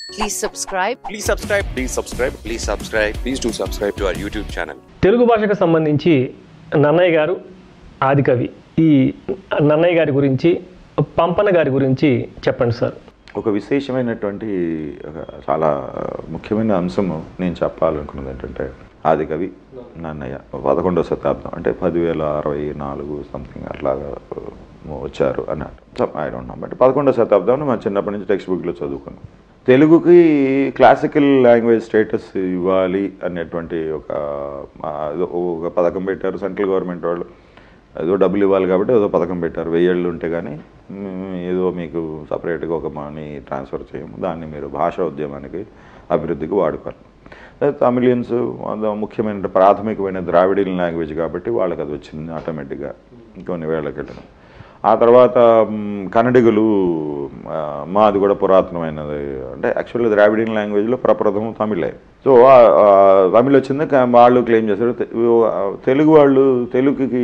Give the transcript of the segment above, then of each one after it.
Please subscribe. Please subscribe. Please subscribe. Please subscribe. Please do subscribe to our YouTube channel. Telugu భాషకు సంబంధించి నన్నయ్య గారు ఆదికవి ఈ నన్నయ్య గారి గురించి పంపన గారి గురించి చెప్పండి సార్ ఒక విశేషమైనటువంటి ఒక చాలా ముఖ్యమైన అంశము నేను చెప్పాలనుకున్నది ఏంటంటే ఆదికవి నన్నయ్య పదకొండవ శతాబ్దం అంటే పదివేల అరవై నాలుగు సంథింగ్ అట్లాగా వచ్చారు అన్నట్టు ఐ డోంట్ నో బట్ పదకొండవ శతాబ్దం మా చిన్నప్పటి నుంచి టెక్స్ట్ బుక్లో చదువుకున్నాం తెలుగుకి క్లాసికల్ లాంగ్వేజ్ స్టేటస్ ఇవ్వాలి అనేటువంటి ఒక ఆ, ఒక పథకం పెట్టారు సెంట్రల్ గవర్నమెంట్ వాళ్ళు ఏదో డబ్బులు ఇవ్వాలి కాబట్టి ఏదో పథకం పెట్టారు వెయ్యేళ్ళు ఉంటే కానీ మ్, ఏదో మీకు సపరేట్గా ఒక మనీ ట్రాన్స్ఫర్ చేయము దాన్ని మీరు భాషా ఉద్యమానికి అభివృద్ధికి వాడుకోవాలి అదే తమిళియన్స్ అది ముఖ్యమైన ప్రాథమికమైన ద్రావిడియన్ లాంగ్వేజ్ కాబట్టి వాళ్ళకి అది వచ్చింది ఆటోమేటిక్గా కొన్ని వేల క్రితం ఆ తర్వాత మ్, కన్నడిగులు ఆ, మాది కూడా పురాతనమైనది అంటే యాక్చువల్గా ద్రావిడియన్ లాంగ్వేజ్లో ప్రప్రథమం తమిళే సో ఆ- ఆ తమిళ్ వచ్చింది కా- వాళ్ళు క్లెయిమ్ చేశారు తె- ఆ, తెలుగు వాళ్ళు తెలుగుకి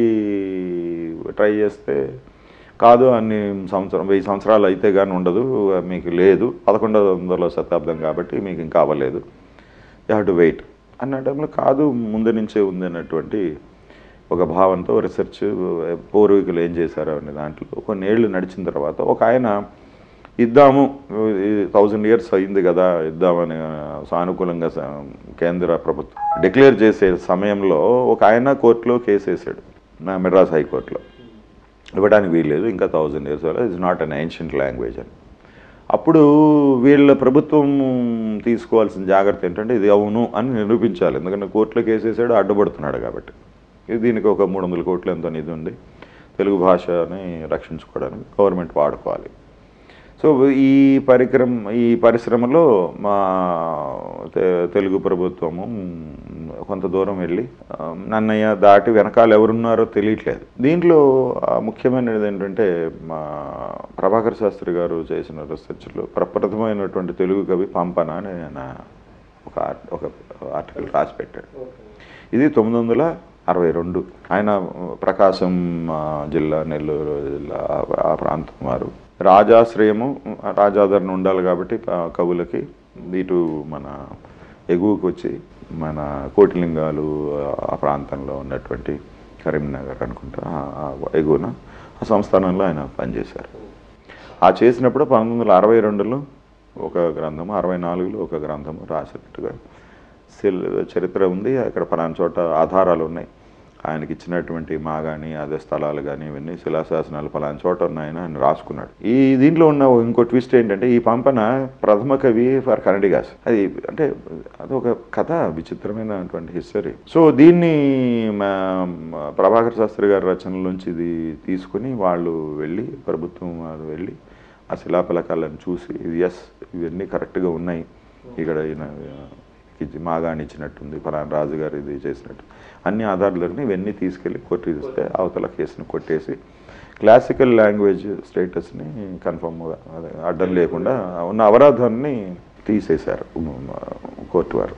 ట్రై చేస్తే కాదు అన్ని సంవత్సరం వెయ్యి సంవత్సరాలు అయితే కానీ ఉండదు మీకు లేదు పదకొండవ వందల శతాబ్దం కాబట్టి మీకు ఇంకా అవ్వలేదు యూ హ్యావ్ టు వెయిట్ అన్న టైంలో కాదు ముందు నుంచే ఉంది అన్నటువంటి ఒక భావంతో రీసెర్చ్ పూర్వీకులు ఏం చేశారు అనే దాంట్లో కొన్ని ఏళ్ళు నడిచిన తర్వాత ఒక ఆయన ఇద్దాము థౌజండ్ ఇయర్స్ అయింది కదా ఇద్దామని సానుకూలంగా స- కేంద్ర ప్రభుత్వం డిక్లేర్ చేసే సమయంలో ఒక ఆయన కోర్టులో కేసు వేసాడు నా మెడ్రాస్ హైకోర్టులో ఇవ్వడానికి వీల్లేదు ఇంకా థౌజండ్ ఇయర్స్ వల్ల it's not an ancient language అని అప్పుడు వీళ్ళ ప్రభుత్వం తీసుకోవాల్సిన జాగ్రత్త ఏంటంటే ఇది అవును అని నిరూపించాలి ఎందుకంటే కోర్టులో కేసు వేసాడు అడ్డుపడుతున్నాడు కాబట్టి ఇది దీనికి ఒక మూడు వందల కోట్లు ఎంతో నిధి ఉంది తెలుగు భాషని రక్షించుకోవడానికి గవర్నమెంట్ వాడుకోవాలి సో ఈ పరికరం ఈ పరిశ్రమలో మా తె- తెలుగు ప్రభుత్వము మ్, కొంత దూరం వెళ్ళి ఆ, నన్నయ్య దాటి వెనకాల ఎవరున్నారో తెలియట్లేదు దీంట్లో ఆ, ముఖ్యమైనది ఏంటంటే మా ప్రభాకర్ శాస్త్రి గారు చేసిన రీసెర్చ్లో ప్రప్రథమైనటువంటి తెలుగు కవి పంపన అని ఆయన ఒక ఆర్ట్- ఒక ఆర్టికల్ రాసి పెట్టాడు ఇది తొమ్మిది వందల అరవై రెండు ఆయన ప్రకాశం ఆ, జిల్లా నెల్లూరు జిల్లా ఆ- ఆ ప్రాంతం వారు రాజాశ్రయము రాజాదరణ ఉండాలి కాబట్టి ఆ కవులకి ఇటు మన ఎగువకు వచ్చి మన కోటిలింగాలు ఆ ప్రాంతంలో ఉన్నటువంటి కరీంనగర్ అనుకుంటా ఆ- ఆ ఎగువన ఆ సంస్థానంలో ఆయన పనిచేశారు ఆ చేసినప్పుడు పంతొమ్మిది వందల అరవై రెండులో ఒక గ్రంథము అరవై నాలుగులో ఒక గ్రంథము రాసినట్టుగా శిల్ చరిత్ర ఉంది అక్కడ పలానా చోట ఆధారాలు ఉన్నాయి ఆయనకి ఇచ్చినటువంటి మాగాని అదే స్థలాలు కానీ ఇవన్నీ శిలాశాసనాలు పలానా చోట ఉన్నాయని ఆయన రాసుకున్నాడు ఈ దీంట్లో ఉన్న ఇంకో ట్విస్ట్ ఏంటంటే ఈ పంపన ప్రథమ కవి ఫర్ కన్నడిగాస్ అది అంటే అదొక కథ విచిత్రమైనటువంటి హిస్టరీ సో దీన్ని మా మా ప్రభాకర్ శాస్త్రి గారి రచనలోంచి ఇది తీసుకుని వాళ్ళు వెళ్ళి ప్రభుత్వం వారు వెళ్ళి ఆ శిలాఫలకాలను చూసి ఇది ఎస్ ఇవన్నీ కరెక్ట్గా ఉన్నాయి ఇక్కడ ఈయన ఇది మాగాని ఇచ్చినట్టుంది ఫలానా రాజుగారు ఇది చేసినట్టు అన్ని ఆధారాలను ఇవన్నీ తీసుకెళ్ళి కోర్టు ఇస్తే అవతల కేసుని కొట్టేసి క్లాసికల్ లాంగ్వేజ్ స్టేటస్ని కన్ఫర్మ్గా అదే అడ్డం లేకుండా ఉన్న అవరాధాన్ని తీసేశారు ఉమ్, కోర్టు వారు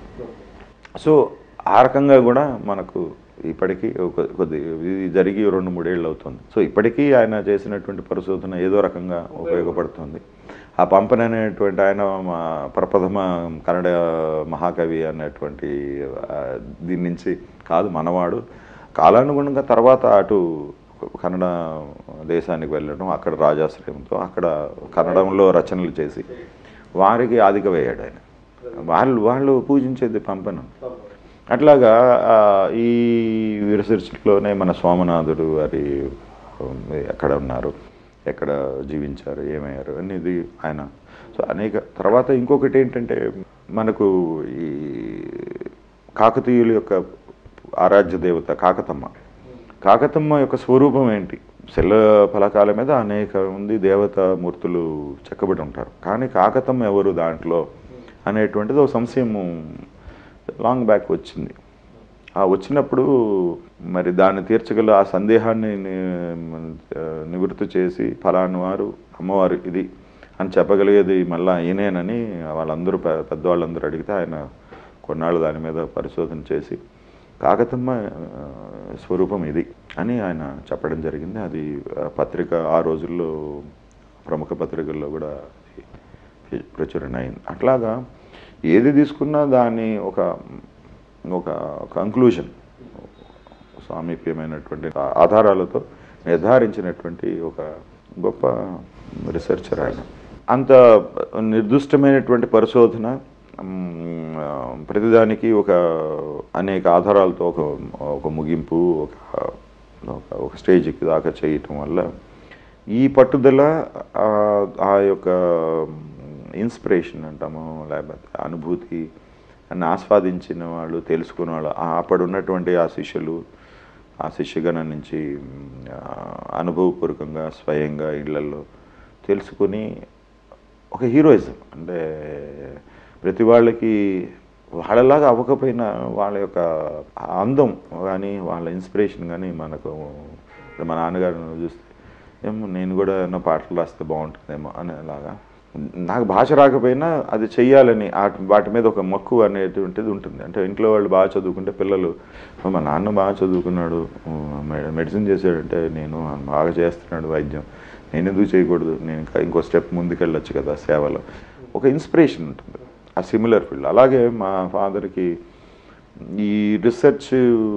సో ఆ రకంగా కూడా మనకు ఇప్పటికీ ఒక కొద్ది ఇది జరిగి రెండు మూడేళ్ళు అవుతుంది సో ఇప్పటికీ ఆయన చేసినటువంటి పరిశోధన ఏదో రకంగా ఉపయోగపడుతుంది ఆ పంపన్ అనేటువంటి ఆయన మా ప్రప్రథమ కన్నడ మహాకవి అనేటువంటి ఆ, దీని నుంచి కాదు మనవాడు కాలానుగుణంగా తర్వాత అటు కన్నడ దేశానికి వెళ్ళడం అక్కడ రాజాశ్రయంతో అక్కడ కన్నడంలో రచనలు చేసి వారికి ఆదిక వేయాడు ఆయన వాళ్ళు వాళ్ళు పూజించేది పంపను అట్లాగా ఆ, ఈ రీసెర్చ్లోనే మన సోమనాథుడు వారి ఉమ్, ఎక్కడ ఉన్నారు ఎక్కడ జీవించారు ఏమయ్యారు అనేది ఆయన సో అనేక తర్వాత ఇంకొకటి ఏంటంటే మనకు ఈ కాకతీయుల యొక్క ఆరాధ్య దేవత కాకతమ్మ కాకతమ్మ యొక్క స్వరూపం ఏంటి శిల ఫలకాల మీద అనేక మంది దేవత మూర్తులు చెక్కబడి ఉంటారు కానీ కాకతమ్మ ఎవరు దాంట్లో అనేటువంటిది ఒక సంశయము లాంగ్ బ్యాక్ వచ్చింది ఆ వచ్చినప్పుడు మరి దాన్ని తీర్చగల ఆ సందేహాన్ని ని- నివృత్తి చేసి ఫలాని వారు అమ్మవారు ఇది అని చెప్పగలిగేది మళ్ళా ఈయనేనని వాళ్ళందరూ పె- పెద్దవాళ్ళందరూ అడిగితే ఆయన కొన్నాళ్ళు దాని మీద పరిశోధన చేసి కాకతమ్మ ఆ, స్వరూపం ఇది అని ఆయన చెప్పడం జరిగింది అది ఆ, పత్రిక ఆ రోజుల్లో ప్రముఖ పత్రికల్లో కూడా ప్ర- ప్రచురణ అయింది అట్లాగా ఏది తీసుకున్నా దాని ఒక ఒక కంక్లూజన్ సామీప్యమైనటువంటి ఆధారాలతో నిర్ధారించినటువంటి ఒక గొప్ప రీసెర్చర్ ఆయన అంత నిర్దిష్టమైనటువంటి పరిశోధన మ్, ఆ, ప్రతిదానికి ఒక అనేక ఆధారాలతో ఒక ఒక ముగింపు ఒక ఒక- ఒక స్టేజ్కి దాకా చేయటం వల్ల ఈ పట్టుదల ఆ, ఆ యొక్క ఇన్స్పిరేషన్ అంటాము లేకపోతే అనుభూతి అని ఆస్వాదించిన వాళ్ళు తెలుసుకున్న వాళ్ళు ఆ అప్పుడు ఉన్నటువంటి ఆ శిష్యులు ఆ శిష్యగణం నుంచి మ్, ఆ, అనుభవపూర్వకంగా స్వయంగా ఇళ్లలో తెలుసుకుని ఒక హీరోయిజం అంటే ప్రతి వాళ్ళకి వాళ్ళలాగా అవ్వకపోయినా వాళ్ళ యొక్క అందం కానీ వాళ్ళ ఇన్స్పిరేషన్ కానీ మనకు ఇప్పుడు మా నాన్నగారిని చూస్తే ఏమో నేను కూడా ఏమన్నా పాటలు రాస్తే బాగుంటుందేమో అనేలాగా నాకు భాష రాకపోయినా అది చెయ్యాలని ఆ- వాటి మీద ఒక మక్కువ అనేటువంటిది ఉంటుంది అంటే ఇంట్లో వాళ్ళు బాగా చదువుకుంటే పిల్లలు "ఓ, మా నాన్న బాగా చదువుకున్నాడు మె- మెడిసిన్ చేశాడంటే నేను బాగా చేస్తున్నాడు వైద్యం నేను ఎందుకు చేయకూడదు నేను ఇంకా ఇంకో స్టెప్ ముందుకెళ్ళొచ్చు కదా సేవలో ఒక ఇన్స్పిరేషన్ ఉంటుంది ఆ సిమిలర్ ఫీల్డ్ అలాగే మా ఫాదర్కి ఈ రీసెర్చ్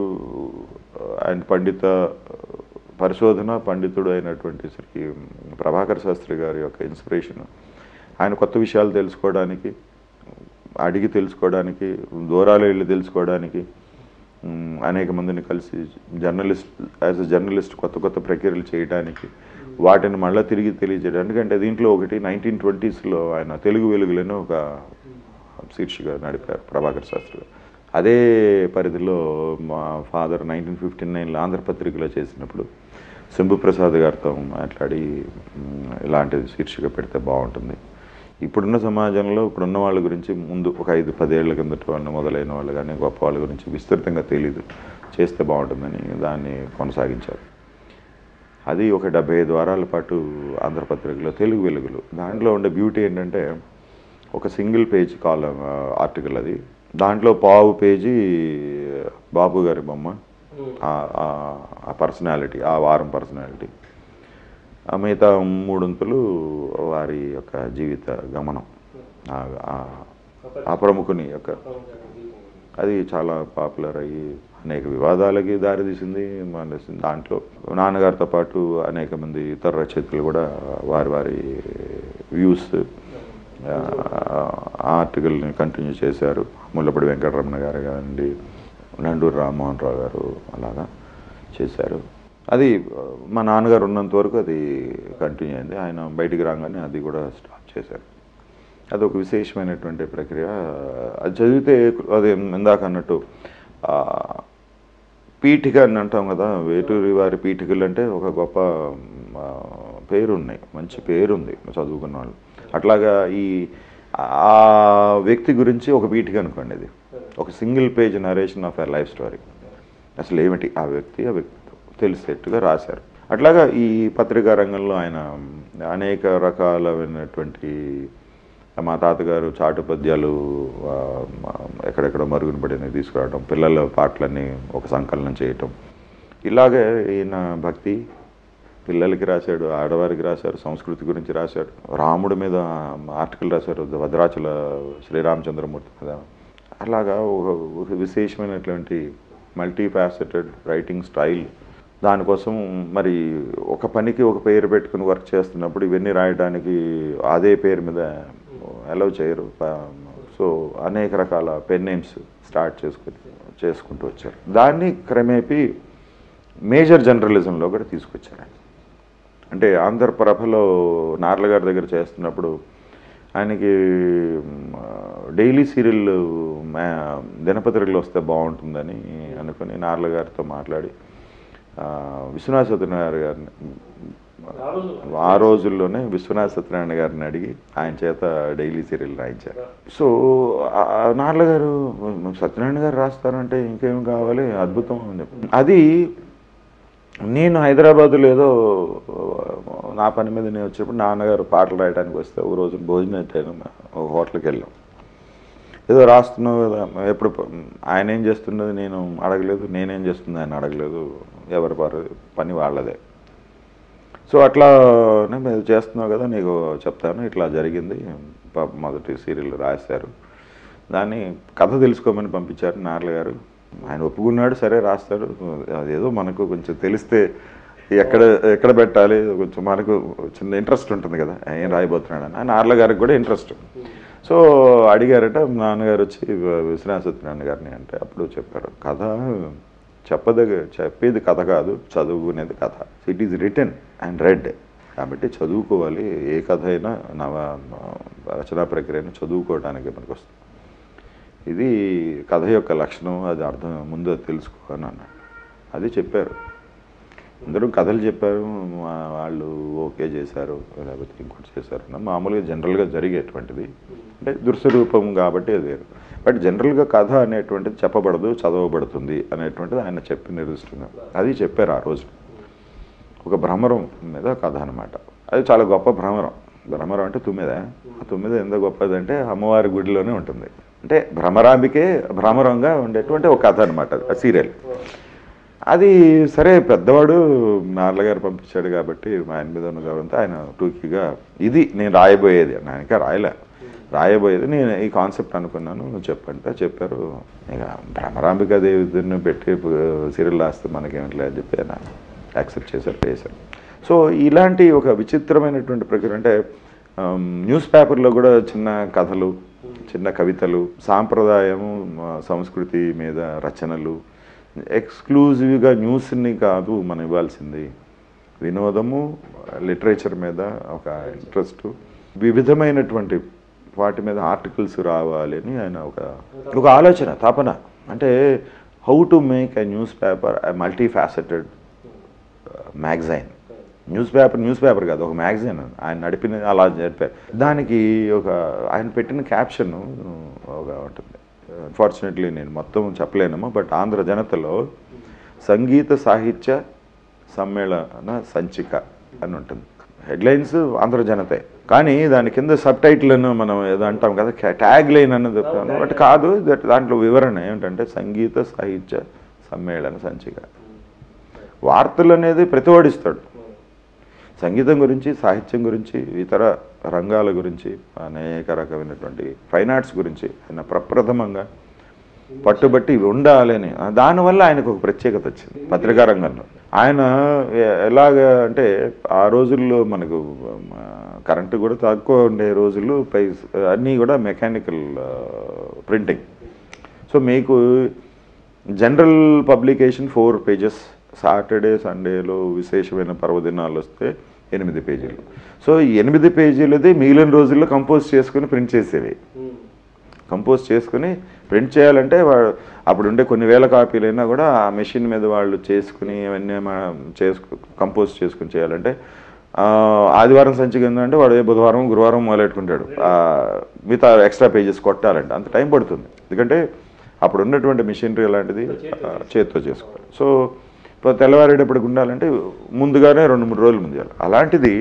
అండ్ పండిత పరిశోధన పండితుడు అయినటువంటి శ్రీ ప్రభాకర్ శాస్త్రి గారి యొక్క ఇన్స్పిరేషన్ ఆయన కొత్త విషయాలు తెలుసుకోవడానికి అడిగి తెలుసుకోవడానికి దూరాలు వెళ్ళి తెలుసుకోవడానికి మ్, అనేక మందిని కలిసి జర్నలిస్ట్ యాజ్ అ జర్నలిస్ట్ కొత్త కొత్త ప్రక్రియలు చేయడానికి వాటిని మళ్ళీ తిరిగి తెలియజేయడం ఎందుకంటే దీంట్లో ఒకటి నైన్టీన్ ట్వంటీస్లో ఆయన తెలుగు వెలుగులను ఒక శీర్షిక నడిపారు ప్రభాకర్ శాస్త్రి గారు అదే పరిధిలో మా ఫాదర్ నైన్టీన్ ఫిఫ్టీ నైన్లో ఆంధ్రపత్రికలో చేసినప్పుడు శంభు ప్రసాద్ గారితో మాట్లాడి మ్, ఇలాంటిది శీర్షిక పెడితే బాగుంటుంది ఇప్పుడున్న సమాజంలో ఇప్పుడున్న వాళ్ళ గురించి ముందు ఒక ఐదు పదేళ్ల కిందట వాళ్ళు మొదలైన వాళ్ళు కానీ గొప్ప వాళ్ళ గురించి విస్తృతంగా తెలీదు చేస్తే బాగుంటుందని దాన్ని కొనసాగించారు అది ఒక డెబ్బై ఐదు వారాల పాటు ఆంధ్రపత్రికలో తెలుగు వెలుగులు దాంట్లో ఉండే బ్యూటీ ఏంటంటే ఒక సింగిల్ పేజ్ కాలం ఆర్టికల్ అది దాంట్లో పావు పేజీ బాబు గారి బొమ్మ ఆ- ఆ- ఆ పర్సనాలిటీ ఆ వారం పర్సనాలిటీ ఆ మిగతా మూడొంతులు వారి యొక్క జీవిత గమనం ఆ- ఆ- ఆ ప్రముఖుని యొక్క అది చాలా పాపులర్ అయ్యి అనేక వివాదాలకి దారితీసింది మన దాంట్లో నాన్నగారితో పాటు అనేక మంది ఇతర రచయితలు కూడా వారి వారి వ్యూస్ ఆర్టికల్ని కంటిన్యూ చేశారు ముల్లపూడి వెంకటరమణ గారు కానివ్వండి నండూరు రామ్మోహన్ రావు గారు అలాగా చేశారు అది ఆ, మా నాన్నగారు ఉన్నంత వరకు అది కంటిన్యూ అయింది ఆయన బయటికి రాగానే అది కూడా స్టాప్ చేశారు అది ఒక విశేషమైనటువంటి ప్రక్రియ అది చదివితే అది ఇందాక అన్నట్టు ఆ, పీఠిక అని అంటాం కదా వేటూరి వారి పీఠికలు అంటే ఒక గొప్ప ఆ, పేరు ఉన్నాయి మంచి పేరు ఉంది చదువుకున్న వాళ్ళు అట్లాగా ఈ ఆ వ్యక్తి గురించి ఒక పీఠిక అనుకోండి ఇది ఒక single page narration of a life story అసలు ఏమిటి ఆ వ్యక్తి ఆ వ్యక్తితో తెలిసేట్టుగా రాశారు అట్లాగా ఈ పత్రికా రంగంలో ఆయన అనేక రకాలైనటువంటి మా తాతగారు చాటు పద్యాలు ఆ, ఎక్కడెక్కడ మరుగున పడినవి తీసుకురావడం పిల్లల పాటలన్నీ ఒక సంకలనం చేయటం ఇలాగే ఈయన భక్తి పిల్లలకి రాశాడు ఆడవారికి రాశారు సంస్కృతి గురించి రాశాడు రాముడి మీద ఆర్టికల్ రాశారు భద్రాచల శ్రీరామచంద్రమూర్తి మీద అలాగా ఒక ఒక విశేషమైనటువంటి మల్టీ ఫ్యాసెటెడ్ రైటింగ్ స్టైల్ దానికోసం మరి ఒక పనికి ఒక పేరు పెట్టుకుని వర్క్ చేస్తున్నప్పుడు ఇవన్నీ రాయడానికి అదే పేరు మీద అలౌ చేయరు సో అనేక రకాల పెన్ నేమ్స్ స్టార్ట్ చేసుకుని చేసుకుంటూ వచ్చారు దాన్ని క్రమేపీ మేజర్ జర్నలిజంలో కూడా తీసుకొచ్చారు ఆయన. అంటే ఆంధ్రప్రభలో నార్ల గారి దగ్గర చేస్తున్నప్పుడు ఆయనకి డైలీ సీరియల్ దినపత్రికలు వస్తే బాగుంటుందని అనుకుని నార్ల గారితో మాట్లాడి ఆ, విశ్వనాథ సత్యనారాయణ గారిని ఆ రోజుల్లోనే విశ్వనాథ సత్యనారాయణ గారిని అడిగి ఆయన చేత డైలీ సీరియల్ రాయించారు సో ఆ నార్ల గారు సత్యనారాయణ గారు రాస్తారంటే ఇంకేం కావాలి అద్భుతం అని చెప్పి అది నేను హైదరాబాద్లో ఏదో నా పని మీద నేను వచ్చినప్పుడు నాన్నగారు పాటలు రాయడానికి వస్తే ఒక రోజు భోజనం టైం ఒక హోటల్కి వెళ్ళాం ఏదో రాస్తున్నావు కదా ఎప్పుడు ప- ఆయన ఏం చేస్తున్నది నేను అడగలేదు నేనేం చేస్తుంది ఆయన అడగలేదు ఎవరి వారి పని వాళ్ళదే సో అట్లా నేను చేస్తున్నావు కదా నీకు చెప్తాను ఇట్లా జరిగింది ప- మొదటి సీరియల్ రాశారు దాన్ని కథ తెలుసుకోమని పంపించారు నార్ల గారు ఆయన ఒప్పుకున్నాడు సరే రాస్తాడు అదేదో మనకు కొంచెం తెలిస్తే ఎక్కడ ఎక్కడ పెట్టాలి కొంచెం మనకు చిన్న ఇంట్రెస్ట్ ఉంటుంది కదా ఏం రాయబోతున్నాడు అని నార్ల గారికి కూడా ఇంట్రెస్ట్ సో అడిగారట నాన్నగారు వచ్చి విశ్వనాథ సత్యనారాయణ గారిని అంటే అప్పుడు చెప్పారు కథ చెప్పదగ చెప్పేది కథ కాదు చదువుకునేది కథ it is written and read కాబట్టి చదువుకోవాలి ఏ కథ అయినా నవ రచనా ప్రక్రియను చదువుకోవడానికి మనకు వస్తుంది ఇది కథ యొక్క లక్షణం అది అర్థం ముందు అది తెలుసుకో అని అన్నాడు అది చెప్పారు అందరూ కథలు చెప్పారు మా- వాళ్ళు ఓకే చేశారు లేకపోతే ఇంకోటి చేశారు అన్న మామూలుగా జనరల్గా జరిగేటువంటిది అంటే దృశ్యరూపం కాబట్టి అది వేరు బట్ జనరల్గా కథ అనేటువంటిది చెప్పబడదు చదవబడుతుంది అనేటువంటిది ఆయన చెప్పి నిర్దిష్టంగా అది చెప్పారు ఆ రోజు ఒక భ్రమరం మీద కథ అనమాట అది చాలా గొప్ప భ్రమరం భ్రమరం అంటే తుమ్మిద ఆ తుమ్మిద ఎంత గొప్పదంటే అమ్మవారి గుడిలోనే ఉంటుంది అంటే భ్రమరాంబికే భ్రమరంగా ఉండేటువంటి ఒక కథ అనమాట ఆ సీరియల్ అది సరే పెద్దవాడు నార్లగారు పంపించాడు కాబట్టి మా ఆయన మీద ఉన్న గౌరవంతో ఆయన టూకీగా ఇది నేను రాయబోయేది అని ఆయన ఇంకా రాయలే రాయబోయేది నేను ఈ కాన్సెప్ట్ అనుకున్నాను నువ్వు చెప్పంటే చెప్పారు ఇక భ్రమరాంబికా దేవిని పెట్టి సీరియల్ రాస్తే మనకేమిట్లే అని చెప్పి ఆయన యాక్సెప్ట్ చేశారు చేశారు సో ఇలాంటి ఒక విచిత్రమైనటువంటి ప్రక్రియ అంటే ఆమ్, న్యూస్ పేపర్లో కూడా చిన్న కథలు చిన్న కవితలు సాంప్రదాయము ఆ, సంస్కృతి మీద రచనలు ఎక్స్క్లూజివ్గా న్యూస్ని కాదు మనం ఇవ్వాల్సింది వినోదము లిటరేచర్ మీద ఒక ఇంట్రెస్ట్ వివిధమైనటువంటి వాటి మీద ఆర్టికల్స్ రావాలి అని ఆయన ఒక ఒక ఆలోచన తపన అంటే how to make a newspaper multifaceted magazine newspaper newspaper కాదు ఒక మ్యాగజైన్ ఆయన నడిపిన అలా చెప్పారు దానికి ఒక ఆయన పెట్టిన క్యాప్షన్ ఒక ఉంటుంది అన్ఫార్చునేట్లీ నేను మొత్తం చెప్పలేనేమో బట్ ఆంధ్ర జనతలో సంగీత సాహిత్య సమ్మేళన సంచిక అని ఉంటుంది హెడ్లైన్స్ ఆంధ్ర జనతే కానీ దాని కింద సబ్ టైటిల్ అని మనం ఏదో అంటాం కదా ట్యాగ్ లైన్ అన్నది బట్ కాదు దట్ దాంట్లో వివరణ ఏమిటంటే సంగీత సాహిత్య సమ్మేళన సంచిక వార్తలు అనేది ప్రతివాడిస్తాడు సంగీతం గురించి సాహిత్యం గురించి ఇతర రంగాల గురించి అనేక రకమైనటువంటి ఫైన్ ఆర్ట్స్ గురించి ఆయన ప్రప్రథమంగా పట్టుబట్టి ఇవి ఉండాలని దానివల్ల ఆయనకు ఒక ప్రత్యేకత వచ్చింది పత్రికా రంగంలో ఆయన ఎ- ఎలాగ అంటే ఆ రోజుల్లో మనకు ఆ, కరెంటు కూడా తక్కువ ఉండే రోజుల్లో పై అన్నీ కూడా మెకానికల్ ప్రింటింగ్ సో మీకు general publication four pages Saturday సండేలో విశేషమైన పర్వదినాలు వస్తే ఎనిమిది పేజీలు సో ఈ ఎనిమిది పేజీలది మిగిలిన రోజుల్లో కంపోజ్ చేసుకుని ప్రింట్ చేసేవి కంపోజ్ చేసుకుని ప్రింట్ చేయాలంటే వాడు అప్పుడు ఉండే కొన్ని వేల కాపీలైనా కూడా ఆ మెషిన్ మీద వాళ్ళు చేసుకుని అవన్నీ మా- చేసుకు కంపోజ్ చేసుకుని చేయాలంటే ఆ, ఆదివారం సంచిక ఏంటంటే వాడు ఏ బుధవారం గురువారం మొదలెట్టుకుంటాడు ఆ, మిగతా ఎక్స్ట్రా పేజెస్ కొట్టాలంటే అంత టైం పడుతుంది ఎందుకంటే అప్పుడు ఉన్నటువంటి మిషనరీ అలాంటిది ఆ, చేత్తో చేసుకోవాలి సో ఇప్పుడు తెల్లవారేటప్పటికి ఉండాలంటే ముందుగానే రెండు మూడు రోజులు ముందు చేయాలి అలాంటిది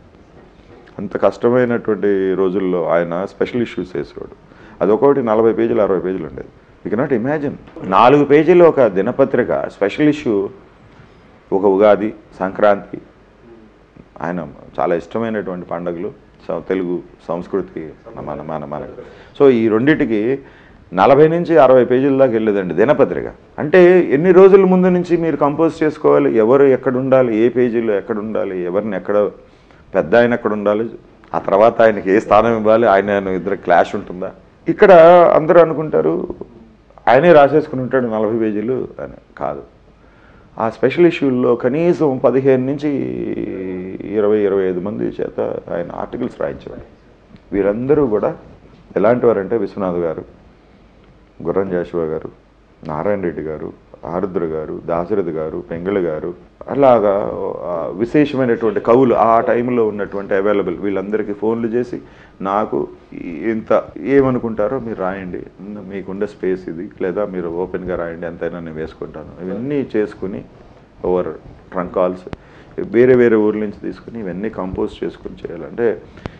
అంత కష్టమైనటువంటి రోజుల్లో ఆయన స్పెషల్ ఇష్యూస్ వేసేవాడు అదొకటి నలభై పేజీలు అరవై పేజీలు ఉండేది యూ కెనాట్ ఇమాజిన్ నాలుగు పేజీలు ఒక దినపత్రిక స్పెషల్ ఇష్యూ ఒక ఉగాది సంక్రాంతి ఆయన చాలా ఇష్టమైనటువంటి పండుగలు స- తెలుగు సంస్కృతి మన మన మన సో ఈ రెండిటికి నలభై నుంచి అరవై పేజీల దాకా వెళ్ళేదండి దినపత్రిక అంటే ఎన్ని రోజుల ముందు నుంచి మీరు కంపోజ్ చేసుకోవాలి ఎవరు ఎక్కడ ఉండాలి ఏ పేజీలో ఎక్కడ ఉండాలి ఎవరిని ఎక్కడ పెద్ద ఆయన ఎక్కడ ఉండాలి ఆ తర్వాత ఆయనకి ఏ స్థానం ఇవ్వాలి ఆయన ఇద్దరు క్లాష్ ఉంటుందా ఇక్కడ అందరూ అనుకుంటారు ఆయనే రాసేసుకుని ఉంటాడు నలభై పేజీలు అని కాదు ఆ స్పెషల్ ఇష్యూల్లో కనీసం పదిహేను నుంచి ఇరవై ఇరవై ఐదు మంది చేత ఆయన ఆర్టికల్స్ రాయించేవాడు వీరందరూ కూడా ఎలాంటి వారంటే విశ్వనాథ్ గారు గుర్రం జాషువా గారు నారాయణ రెడ్డి గారు ఆరుద్ర గారు దాశరథి గారు పెంగళ గారు అలాగా ఆ, విశేషమైనటువంటి కవులు ఆ టైంలో ఉన్నటువంటి అవైలబుల్ వీళ్ళందరికీ ఫోన్లు చేసి నాకు ఈ- ఇంత ఏమనుకుంటారో మీరు రాయండి మీకుండే స్పేస్ ఇది లేదా మీరు ఓపెన్గా రాయండి ఎంతైనా నేను వేసుకుంటాను ఇవన్నీ చేసుకుని ఓవర్ ట్రంక్ కాల్స్ వేరే వేరే ఊర్ల నుంచి తీసుకుని ఇవన్నీ కంపోజ్ చేసుకుని చేయాలంటే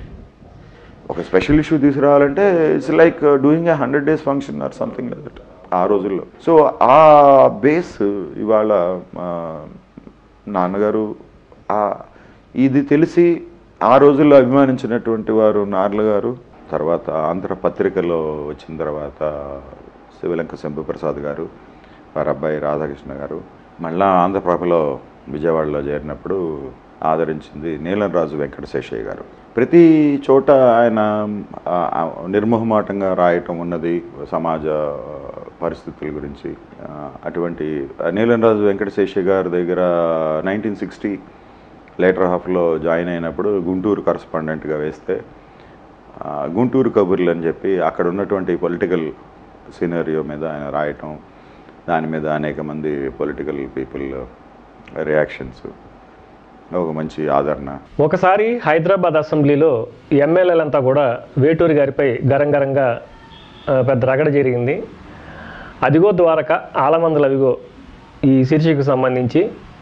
ఒక స్పెషల్ ఇష్యూ తీసుకురావాలంటే it's like doing a hundred days function or something like that ఆ రోజుల్లో సో ఆ బేస్ ఇవాళ మా నాన్నగారు ఆ ఇది తెలిసి ఆ రోజుల్లో అభిమానించినటువంటి వారు నార్ల గారు తర్వాత ఆంధ్ర పత్రికలో వచ్చిన తర్వాత శివలంక శంభుప్రసాద్ గారు వారి అబ్బాయి రాధాకృష్ణ గారు మళ్ళా ఆంధ్రప్రభలో విజయవాడలో చేరినప్పుడు ఆదరించింది నీలం రాజు వెంకటశేషయ్య గారు ప్రతి చోట ఆయన ఆ, ఆ, నిర్మోహమాటంగా రాయటం ఉన్నది సమాజ పరిస్థితుల గురించి ఆ, అటువంటి నీలం రాజు వెంకటశేషయ్య గారి దగ్గర నైన్టీన్ సిక్స్టీ లేటర్ హాఫ్లో జాయిన్ అయినప్పుడు గుంటూరు కరస్పాండెంట్గా వేస్తే ఆ, గుంటూరు కబుర్లు అని చెప్పి అక్కడ ఉన్నటువంటి పొలిటికల్ సీనరియో మీద ఆయన రాయటం దాని మీద అనేక మంది పొలిటికల్ పీపుల్ రియాక్షన్స్ ఒక మంచి ఆదరణ ఒకసారి హైదరాబాద్ అసెంబ్లీలో ఎమ్మెల్యేలంతా కూడా వేటూరి గారిపై గరంగరంగా ఆ, పెద్ద రగడ జరిగింది అదిగో ద్వారక ఆలమందల అవిగో ఈ శీర్షికకు సంబంధించి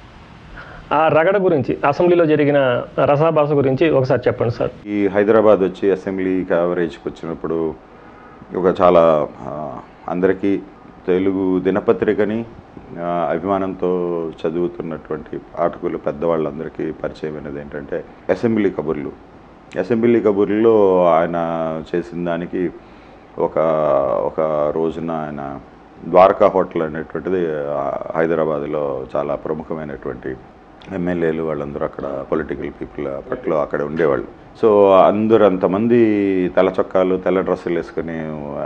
ఆ రగడ గురించి అసెంబ్లీలో జరిగిన రసాభాస గురించి ఒకసారి చెప్పండి సార్ ఈ హైదరాబాద్ వచ్చి అసెంబ్లీ కవరేజ్కి వచ్చినప్పుడు ఒక చాలా ఆ, అందరికీ తెలుగు దినపత్రికని ఆ, అభిమానంతో చదువుతున్నటువంటి పాఠకులు పెద్దవాళ్ళందరికీ పరిచయమైనది ఏంటంటే అసెంబ్లీ కబుర్లు అసెంబ్లీ కబుర్లో ఆయన చేసిన దానికి ఒక ఒక రోజున ఆయన ద్వారకా హోటల్ అనేటువంటిది ఆ, హైదరాబాద్లో చాలా ప్రముఖమైనటువంటి ఎమ్మెల్యేలు వాళ్ళందరూ అక్కడ పొలిటికల్ పీపుల్ అప్పట్లో అక్కడ ఉండేవాళ్ళు సో అందరూ అంతమంది తెల్ల చొక్కాలు తెల్ల డ్రెస్సులు వేసుకొని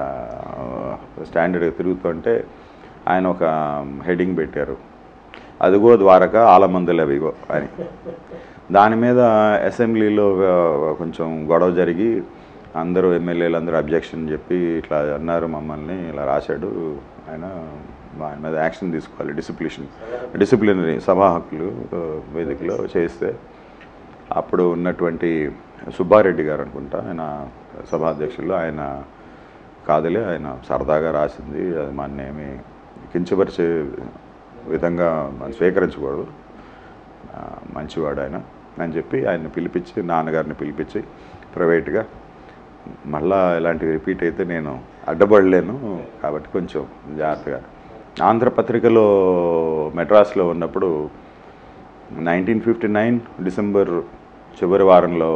స్టాండర్డ్గా తిరుగుతుంటే ఆయన ఒక హెడింగ్ పెట్టారు అదిగో ద్వారక ఆలమందులు అవిగో అని దాని మీద అసెంబ్లీలో ఆ, కొంచెం గొడవ జరిగి అందరూ ఎమ్మెల్యేలు అందరూ అబ్జెక్షన్ చెప్పి ఇట్లా అన్నారు మమ్మల్ని ఇలా రాశాడు ఆయన ఆయన మీద యాక్షన్ తీసుకోవాలి డిసిప్లిషన్ డిసిప్లినరీ సభా హక్కులు ఆ, వేదికలో చేస్తే అప్పుడు ఉన్నటువంటి సుబ్బారెడ్డి గారు అనుకుంటా ఆయన సభాధ్యక్షులు ఆయన కాదులే ఆయన సరదాగా రాసింది అది మన ఏమి కించపరిచే విధంగా మనం స్వీకరించకూడదు ఆ, మంచివాడు ఆయన అని చెప్పి ఆయన పిలిపించి నాన్నగారిని పిలిపించి ప్రైవేట్గా మళ్ళా ఇలాంటివి రిపీట్ అయితే నేను అడ్డపడలేను కాబట్టి కొంచెం జాగ్రత్తగా ఆంధ్రపత్రికలో మెడ్రాస్లో ఉన్నప్పుడు నైన్టీన్ ఫిఫ్టీ నైన్ డిసెంబర్ చివరి వారంలో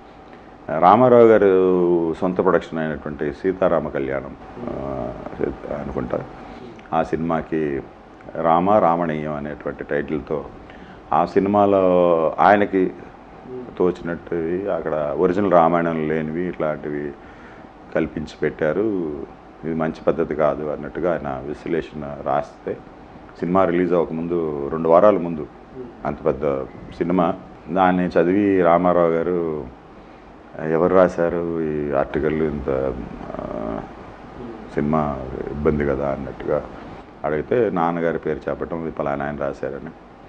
రామారావు గారు సొంత ప్రొడక్షన్ అయినటువంటి సీతారామ కళ్యాణం ఆ, అనుకుంటా ఆ సినిమాకి రామ రామణీయం అనేటువంటి టైటిల్తో ఆ సినిమాలో ఆయనకి తోచినట్టువి అక్కడ ఒరిజినల్ రామాయణం లేనివి ఇట్లాంటివి కల్పించి పెట్టారు ఇది మంచి పద్ధతి కాదు అన్నట్టుగా ఆయన విశ్లేషణ రాస్తే సినిమా రిలీజ్ అవ్వకముందు రెండు వారాల ముందు అంత పెద్ద సినిమా దాన్ని చదివి రామారావు గారు ఎవరు రాశారు ఈ ఆర్టికల్ ఇంత ఆ, సినిమా ఇబ్బంది కదా అన్నట్టుగా అడిగితే నాన్నగారి పేరు చెప్పటం ఇది పలానా ఆయన రాశారని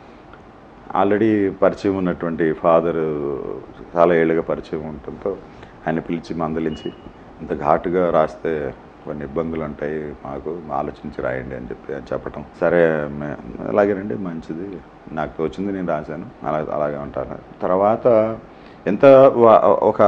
ఆల్రెడీ పరిచయం ఉన్నటువంటి ఫాదర్ చాలా ఏళ్ళుగా పరిచయం ఉండటంతో ఆయన పిలిచి మందలించి ఇంత ఘాటుగా రాస్తే కొన్ని ఇబ్బందులు ఉంటాయి మాకు ఆలోచించి రాయండి అని చెప్పి అని చెప్పటం సరే మే- అలాగేనండి మంచిది నాకు తోచింది నేను రాశాను అలా అలాగే ఉంటాను తర్వాత ఎంత వా- ఒక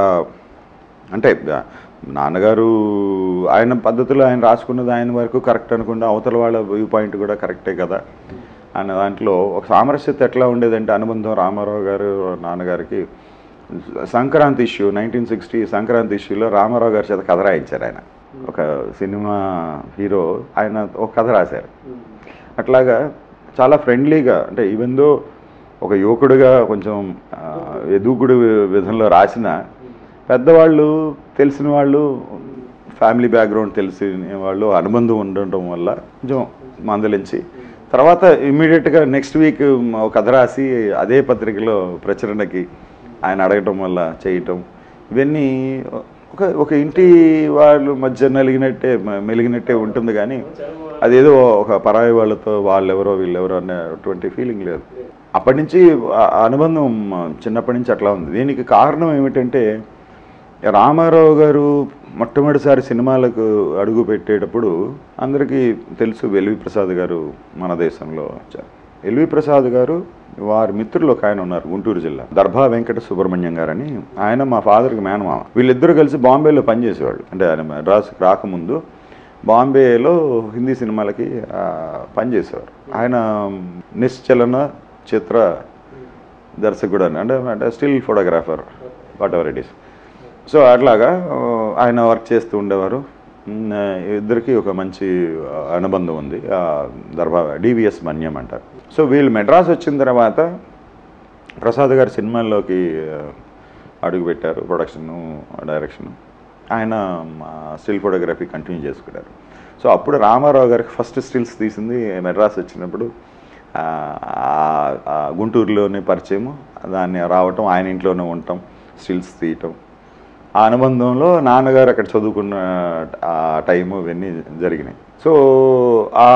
అంటే ఆ, నాన్నగారు ఆయన పద్ధతిలో ఆయన రాసుకున్నది ఆయన వరకు కరెక్ట్ అనుకుంటే అవతల వాళ్ళ వ్యూ పాయింట్ కూడా కరెక్టే కదా అన్న దాంట్లో ఒక సామరస్యత ఎట్లా ఉండేదంటే అనుబంధం రామారావు గారు నాన్నగారికి Sankranti issue nineteen sixty Sankranti ఇష్యూలో రామారావు గారి చేత కథ రాయించారు ఆయన ఒక సినిమా హీరో ఆయన ఒక కథ రాశారు అట్లాగా చాలా ఫ్రెండ్లీగా అంటే ఈవెన్ దో ఒక యువకుడిగా కొంచెం ఆ, ఎదుగుడు విధంలో రాసిన పెద్దవాళ్ళు తెలిసిన వాళ్ళు ఫ్యామిలీ బ్యాక్గ్రౌండ్ తెలిసిన వాళ్ళు అనుబంధం ఉండటం వల్ల కొంచెం మందలించి తర్వాత ఇమ్మీడియట్గా నెక్స్ట్ వీక్ ఒక కథ రాసి అదే పత్రికలో ప్రచురణకి ఆయన అడగటం వల్ల చేయటం ఇవన్నీ ఒక ఒక ఇంటి వాళ్ళు మధ్య నలిగినట్టే మ- మెలిగినట్టే ఉంటుంది కానీ అదేదో ఒక పరాయి వాళ్ళతో వాళ్ళెవరో వీళ్ళెవరో అనేటువంటి ఫీలింగ్ లేదు అప్పటి నుంచి ఆ ఆ అనుబంధం చిన్నప్పటి నుంచి అట్లా ఉంది దీనికి కారణం ఏమిటంటే రామారావు గారు మొట్టమొదటిసారి సినిమాలకు అడుగు పెట్టేటప్పుడు అందరికీ తెలుసు ఎల్వి ప్రసాద్ గారు మన దేశంలో వచ్చారు ఎల్వి ప్రసాద్ గారు వారి మిత్రులు ఒక ఆయన ఉన్నారు గుంటూరు జిల్లా దర్భా వెంకట సుబ్రహ్మణ్యం గారని ఆయన మా ఫాదర్కి మేనమామ వీళ్ళిద్దరూ కలిసి బాంబేలో పనిచేసేవాళ్ళు అంటే ఆయన మద్రాసుకి రాకముందు బాంబేలో హిందీ సినిమాలకి ఆ, పనిచేసేవారు ఆయన నిశ్చలన చిత్ర దర్శకుడు అని అంటే అంటే still photographer whatever it is so అట్లాగా ఆ, ఆయన వర్క్ చేస్తూ ఉండేవారు ఉమ్, ఆ, ఇద్దరికి ఒక మంచి ఆ, అనుబంధం ఉంది ఆ, దర్భా డివిఎస్ మన్యం అంటారు సో వీళ్ళు మెడ్రాస్ వచ్చిన తర్వాత ప్రసాద్ గారు సినిమాల్లోకి ఆ, అడుగుపెట్టారు ప్రొడక్షను డైరెక్షన్ ఆయన స్టిల్ ఫోటోగ్రఫీ కంటిన్యూ చేసుకున్నారు సో అప్పుడు రామారావు గారికి ఫస్ట్ స్టిల్స్ తీసింది మెడ్రాస్ వచ్చినప్పుడు ఆ, ఆ- ఆ గుంటూరులోనే పరిచయము దాన్ని రావటం ఆయన ఇంట్లోనే ఉండటం స్టిల్స్ తీయటం ఆ అనుబంధంలో నాన్నగారు అక్కడ చదువుకున్న ఆ టైము ఇవన్నీ జరిగినాయి సో ఆ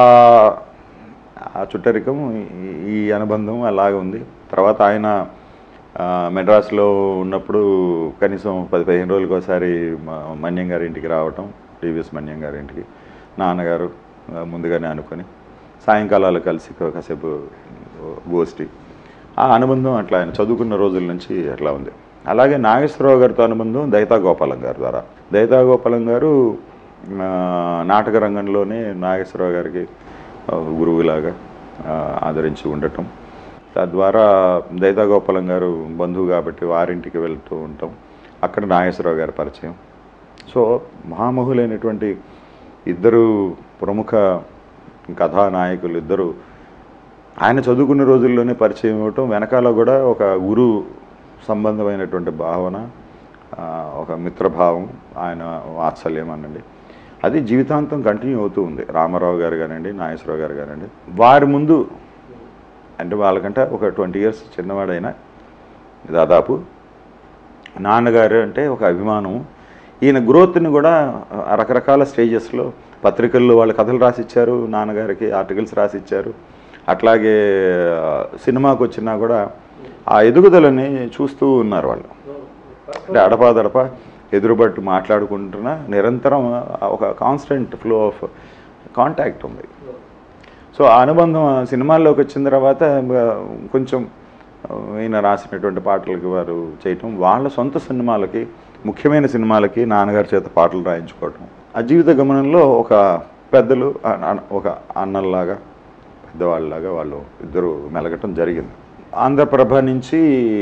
ఆ చుట్టరికం ఈ- ఈ అనుబంధం అలాగే ఉంది తర్వాత ఆయన ఆ, మెడ్రాస్లో ఉన్నప్పుడు కనీసం పది పదిహేను రోజులకు ఒకసారి మ- మన్యం గారి ఇంటికి రావటం టీవీఎస్ మన్యం గారి ఇంటికి నాన్నగారు ఆ, ముందుగానే అనుకొని సాయంకాలాలు కలిసి కా- కాసేపు గోష్ఠి ఆ అనుబంధం అట్లా ఆయన చదువుకున్న రోజుల నుంచి అట్లా ఉంది అలాగే నాగేశ్వరరావు గారితో అనుబంధం దైతా గోపాలం గారి ద్వారా దైతా గోపాలం గారు ఆ, నాటక రంగంలోనే నాగేశ్వరరావు గారికి ఆ, గురువులాగా ఆ, ఆదరించి ఉండటం తద్వారా దైతా గోపాలం గారు బంధువు కాబట్టి వారింటికి వెళ్తూ ఉంటాం అక్కడ నాగేశ్వరరావు గారి పరిచయం సో మహామహులైనటువంటి ఇద్దరు ప్రముఖ కథానాయకులు ఇద్దరు ఆయన చదువుకున్న రోజుల్లోనే పరిచయం ఇవ్వటం వెనకాల కూడా ఒక గురు సంబంధమైనటువంటి భావన ఆ, ఒక మిత్రభావం ఆయన వాత్సల్యం అనండి అది జీవితాంతం కంటిన్యూ అవుతూ ఉంది రామారావు గారు కానివ్వండి నాగేశ్వరరావు గారు కానివ్వండి వారి ముందు అంటే వాళ్ళకంటే ఒక ట్వంటీ ఇయర్స్ చిన్నవాడైనా దాదాపు నాన్నగారు అంటే ఒక అభిమానం ఈయన గ్రోత్ని కూడా ఆ రకరకాల స్టేజెస్లో పత్రికల్లో వాళ్ళు కథలు రాసిచ్చారు నాన్నగారికి ఆర్టికల్స్ రాసిచ్చారు అట్లాగే ఆ, సినిమాకి వచ్చినా కూడా ఆ ఎదుగుదలని చూస్తూ ఉన్నారు వాళ్ళు అంటే అడపాదడప ఎదురుబట్టు మాట్లాడుకుంటున్నా నిరంతరం ఆ ఒక కాన్స్టెంట్ ఫ్లో ఆఫ్ కాంటాక్ట్ ఉంది సో ఆ అనుబంధం ఆ సినిమాల్లోకి వచ్చిన తర్వాత ఆ, కొంచెం ఆ, ఈయన రాసినటువంటి పాటలకి వారు చేయటం వాళ్ళ సొంత సినిమాలకి ముఖ్యమైన సినిమాలకి నాన్నగారి చేత పాటలు రాయించుకోవటం ఆ జీవిత గమనంలో ఒక పెద్దలు ఆ- ఆ- ఒక అన్నల్లాగా పెద్దవాళ్ళలాగా వాళ్ళు ఇద్దరు మెలగటం జరిగింది ఆంధ్రప్రభ నుంచి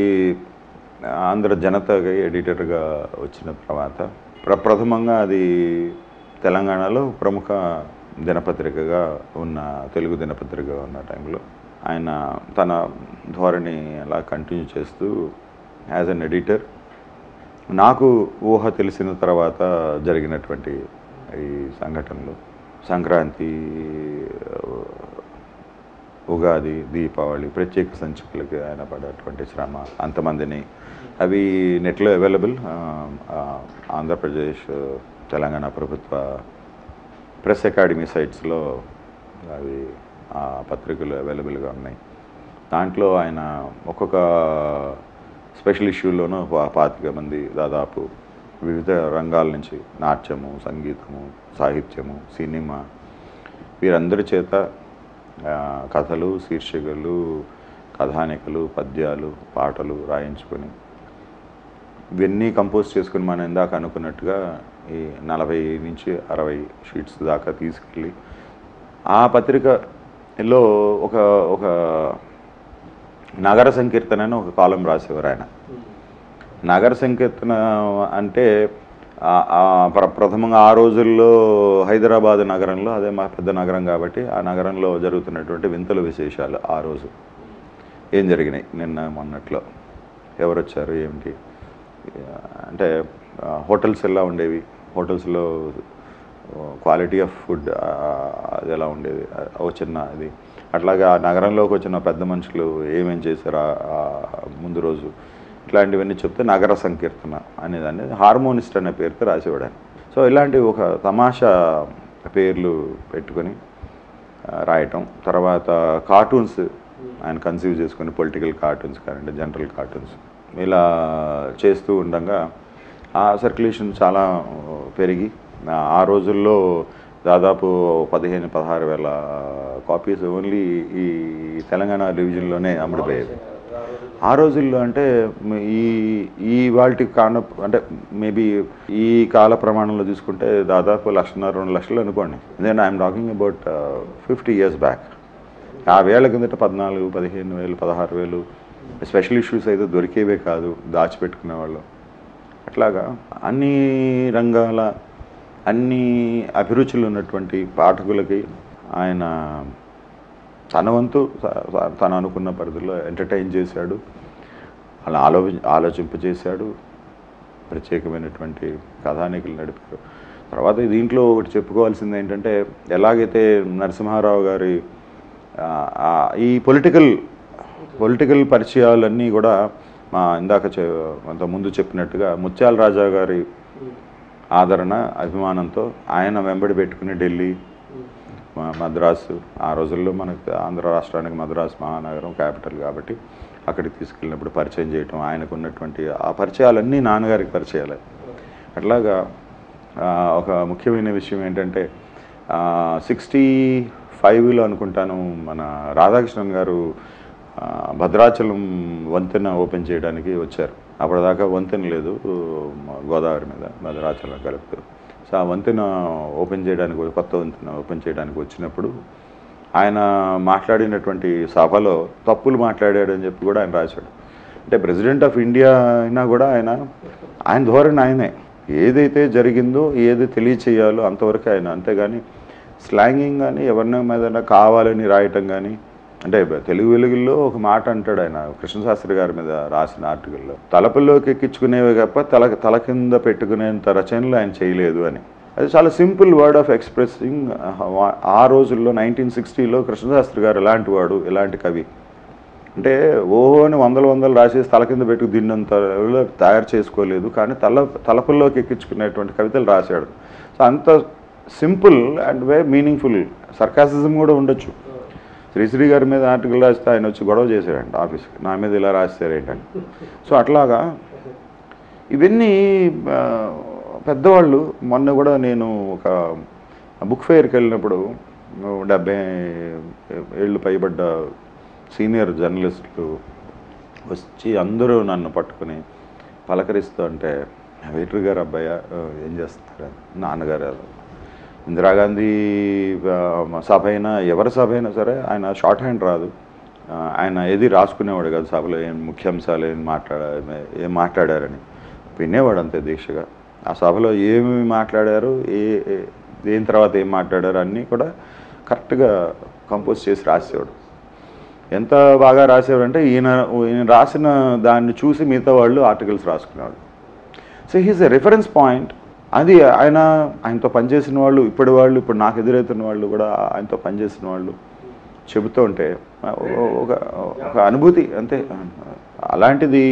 ఆంధ్ర జనతగా ఎడిటర్గా వచ్చిన తర్వాత ప్రప్రథమంగా అది తెలంగాణలో ప్రముఖ దినపత్రికగా ఉన్న తెలుగు దినపత్రికగా ఉన్న టైంలో ఆయన తన ధోరణి అలా కంటిన్యూ చేస్తూ యాజ్ అన్ ఎడిటర్ నాకు ఊహ తెలిసిన తర్వాత జరిగినటువంటి ఈ సంఘటనలు సంక్రాంతి ఉగాది దీపావళి ప్రత్యేక సంచికలకి ఆయన పడేటువంటి శ్రమ అంతమందిని అవి నెట్లో అవైలబుల్ ఆంధ్రప్రదేశ్ తెలంగాణ ప్రభుత్వ ప్రెస్ అకాడమీ సైట్స్లో అవి ఆ పత్రికలు అవైలబుల్గా ఉన్నాయి దాంట్లో ఆయన ఒక్కొక్క స్పెషల్ ఇష్యూలోనూ పా- పాతిక మంది దాదాపు వివిధ రంగాల నుంచి నాట్యము సంగీతము సాహిత్యము సినిమా వీరందరి చేత ఆ, కథలు శీర్షికలు కథానికలు పద్యాలు పాటలు రాయించుకొని ఇవన్నీ కంపోజ్ చేసుకుని మనం ఇందాక అనుకున్నట్టుగా ఈ నలభై నుంచి అరవై షీట్స్ దాకా తీసుకెళ్ళి ఆ పత్రికలో ఒక ఒక నగర సంకీర్తన అని ఒక కాలం రాసేవారు ఆయన నగర సంకీర్తన అంటే ఆ- ఆ ప్ర- ప్రథమంగా ఆ రోజుల్లో హైదరాబాద్ నగరంలో అదే మా పెద్ద నగరం కాబట్టి ఆ నగరంలో జరుగుతున్నటువంటి వింతల విశేషాలు ఆ రోజు ఏం జరిగినాయి నిన్న మొన్నట్లో ఎవరు వచ్చారు ఏమిటి అంటే ఆ, హోటల్స్ ఎలా ఉండేవి హోటల్స్లో క్వాలిటీ ఆఫ్ ఫుడ్ అది ఎలా ఉండేది ఆ, ఓ చిన్న ఇది అట్లాగే ఆ నగరంలోకి వచ్చిన పెద్ద మనుషులు ఏమేం చేశారు ఆ- ఆ ముందు రోజు ఇట్లాంటివన్నీ చెప్తే నగర సంకీర్తన అనేదాన్ని హార్మోనిస్ట్ అనే పేరుతో రాసేవాడు ఆయన సో ఇలాంటి ఒక తమాషా పేర్లు పెట్టుకొని ఆ, రాయటం తర్వాత కార్టూన్స్ ఆయన కన్సీవ్ చేసుకుని పొలిటికల్ కార్టూన్స్ కానివ్వండి జనరల్ కార్టూన్స్ ఇలా చేస్తూ ఉండగా ఆ సర్క్యులేషన్ చాలా పెరిగి ఆ- ఆ రోజుల్లో దాదాపు పదిహేను పదహారు వేల కాపీస్ ఓన్లీ ఈ తెలంగాణ డివిజన్లోనే అమ్ముడుపోయేది ఆ రోజుల్లో అంటే మ- ఈ ఈ వాటి కాన అంటే మేబీ ఈ కాల ప్రమాణంలో తీసుకుంటే దాదాపు లక్షన్నర రెండు లక్షలు అనుకోండి ఎందుకంటే I'm talking about fifty years back ఆ వేల కిందట పద్నాలుగు పదిహేను వేలు పదహారు వేలు స్పెషల్ ఇష్యూస్ అయితే దొరికేవే కాదు దాచిపెట్టుకునేవాళ్ళు అట్లాగా అన్ని రంగాల అన్ని అభిరుచులు ఉన్నటువంటి పాఠకులకి ఆయన తన వంతు త- త- తను అనుకున్న పరిధిలో ఎంటర్టైన్ చేశాడు అలా ఆలో ఆలోచింపజేశాడు ప్రత్యేకమైనటువంటి కథానికలు నడిపారు తర్వాత దీంట్లో ఒకటి చెప్పుకోవాల్సింది ఏంటంటే ఎలాగైతే నరసింహారావు గారి ఆ, ఆ, ఈ పొలిటికల్ పొలిటికల్ పరిచయాలన్నీ కూడా మా ఇందాక చె అంత ముందు చెప్పినట్టుగా ముత్యాల రాజా గారి ఆదరణ అభిమానంతో ఆయన వెంబడి పెట్టుకుని ఢిల్లీ మ- మద్రాసు ఆ రోజుల్లో మనకు ఆంధ్ర రాష్ట్రానికి మద్రాసు మహానగరం క్యాపిటల్ కాబట్టి అక్కడికి తీసుకెళ్ళినప్పుడు పరిచయం చేయటం ఆయనకు ఉన్నటువంటి ఆ పరిచయాలన్నీ నాన్నగారికి పరిచయాలే అట్లాగా ఆ, ఒక ముఖ్యమైన విషయం ఏంటంటే సిక్స్టీ ఫైవ్లో అనుకుంటాను మన రాధాకృష్ణన్ గారు ఆ, భద్రాచలం వంతెన ఓపెన్ చేయడానికి వచ్చారు అప్పటిదాకా వంతెన లేదు మ- గోదావరి మీద భద్రాచలం కలుపుతూ సో ఆ వంతెన ఓపెన్ చేయడానికి కొత్త వంతెన ఓపెన్ చేయడానికి వచ్చినప్పుడు ఆయన మాట్లాడినటువంటి సభలో తప్పులు మాట్లాడాడని చెప్పి కూడా ఆయన రాశాడు అంటే ప్రెసిడెంట్ ఆఫ్ ఇండియా అయినా కూడా ఆయన ఆయన ధోరణి ఆయనే ఏదైతే జరిగిందో ఏది తెలియచేయాలో అంతవరకు ఆయన అంతేగాని స్లాంగింగ్ కానీ ఎవరిని మీద కావాలని రాయటం కానీ అంటే తెలుగు వెలుగుల్లో ఒక మాట అంటాడు ఆయన కృష్ణశాస్త్రి గారి మీద రాసిన ఆర్టికల్లో తలపుల్లోకి ఎక్కించుకునేవి తప్ప తల తల కింద పెట్టుకునేంత రచనలు ఆయన చేయలేదు అని అది చాలా సింపుల్ వర్డ్ ఆఫ్ ఎక్స్ప్రెసింగ్ ఆ రోజుల్లో నైన్టీన్ సిక్స్టీలో కృష్ణశాస్త్రి గారు ఎలాంటి వాడు ఎలాంటి కవి అంటే ఓహో అని వందల వందలు రాసేసి తల కింద పెట్టుకు దిన్నంత level తయారు చేసుకోలేదు కానీ తల తలపుల్లోకి ఎక్కించుకునేటువంటి కవితలు రాశాడు సో అంత simple and way meaningful sarcasm కూడా ఉండొచ్చు శ్రీశ్రీ గారి మీద ఆర్టికల్ రాస్తే ఆయన వచ్చి గొడవ చేశాడంట ఆఫీస్కి నా మీద ఇలా రాస్తారేంటని సో అట్లాగా ఇవన్నీ ఆ, పెద్దవాళ్ళు మొన్న కూడా నేను ఒక బుక్ ఫెయిర్కి వెళ్ళినప్పుడు డెబ్బై ఏళ్ళు పైబడ్డ సీనియర్ జర్నలిస్టులు వచ్చి అందరూ నన్ను పట్టుకుని పలకరిస్తూ అంటే వెయిటర్ గారు అబ్బాయ ఆ, ఏం చేస్తారు నాన్నగారు ఇందిరాగాంధీ ఆ, సభ అయినా ఎవరి సభ అయినా సరే ఆయన షార్ట్ హ్యాండ్ రాదు ఆ, ఆయన ఏది రాసుకునేవాడు కాదు సభలో ఏం ముఖ్యాంశాలు ఏం మాట్లాడ ఏం మాట్లాడారని వినేవాడు అంతే దీక్షగా ఆ సభలో ఏమి మాట్లాడారు ఏ ఏ- దేని తర్వాత ఏం మాట్లాడారు అన్నీ కూడా కరెక్ట్గా కంపోజ్ చేసి రాసేవాడు ఎంత బాగా రాసేవాడంటే ఈయన ఈయన రాసిన దాన్ని చూసి మిగతా వాళ్ళు ఆర్టికల్స్ రాసుకునేవాడు so he's a reference point అది ఆయన ఆయనతో పనిచేసిన వాళ్ళు ఇప్పటి వాళ్ళు ఇప్పుడు నాకు ఎదురవుతున్న వాళ్ళు కూడా ఆయనతో పనిచేసిన వాళ్ళు చెబుతూ ఉంటే ఓ- ఒక ఒక అనుభూతి అంతే అలాంటిది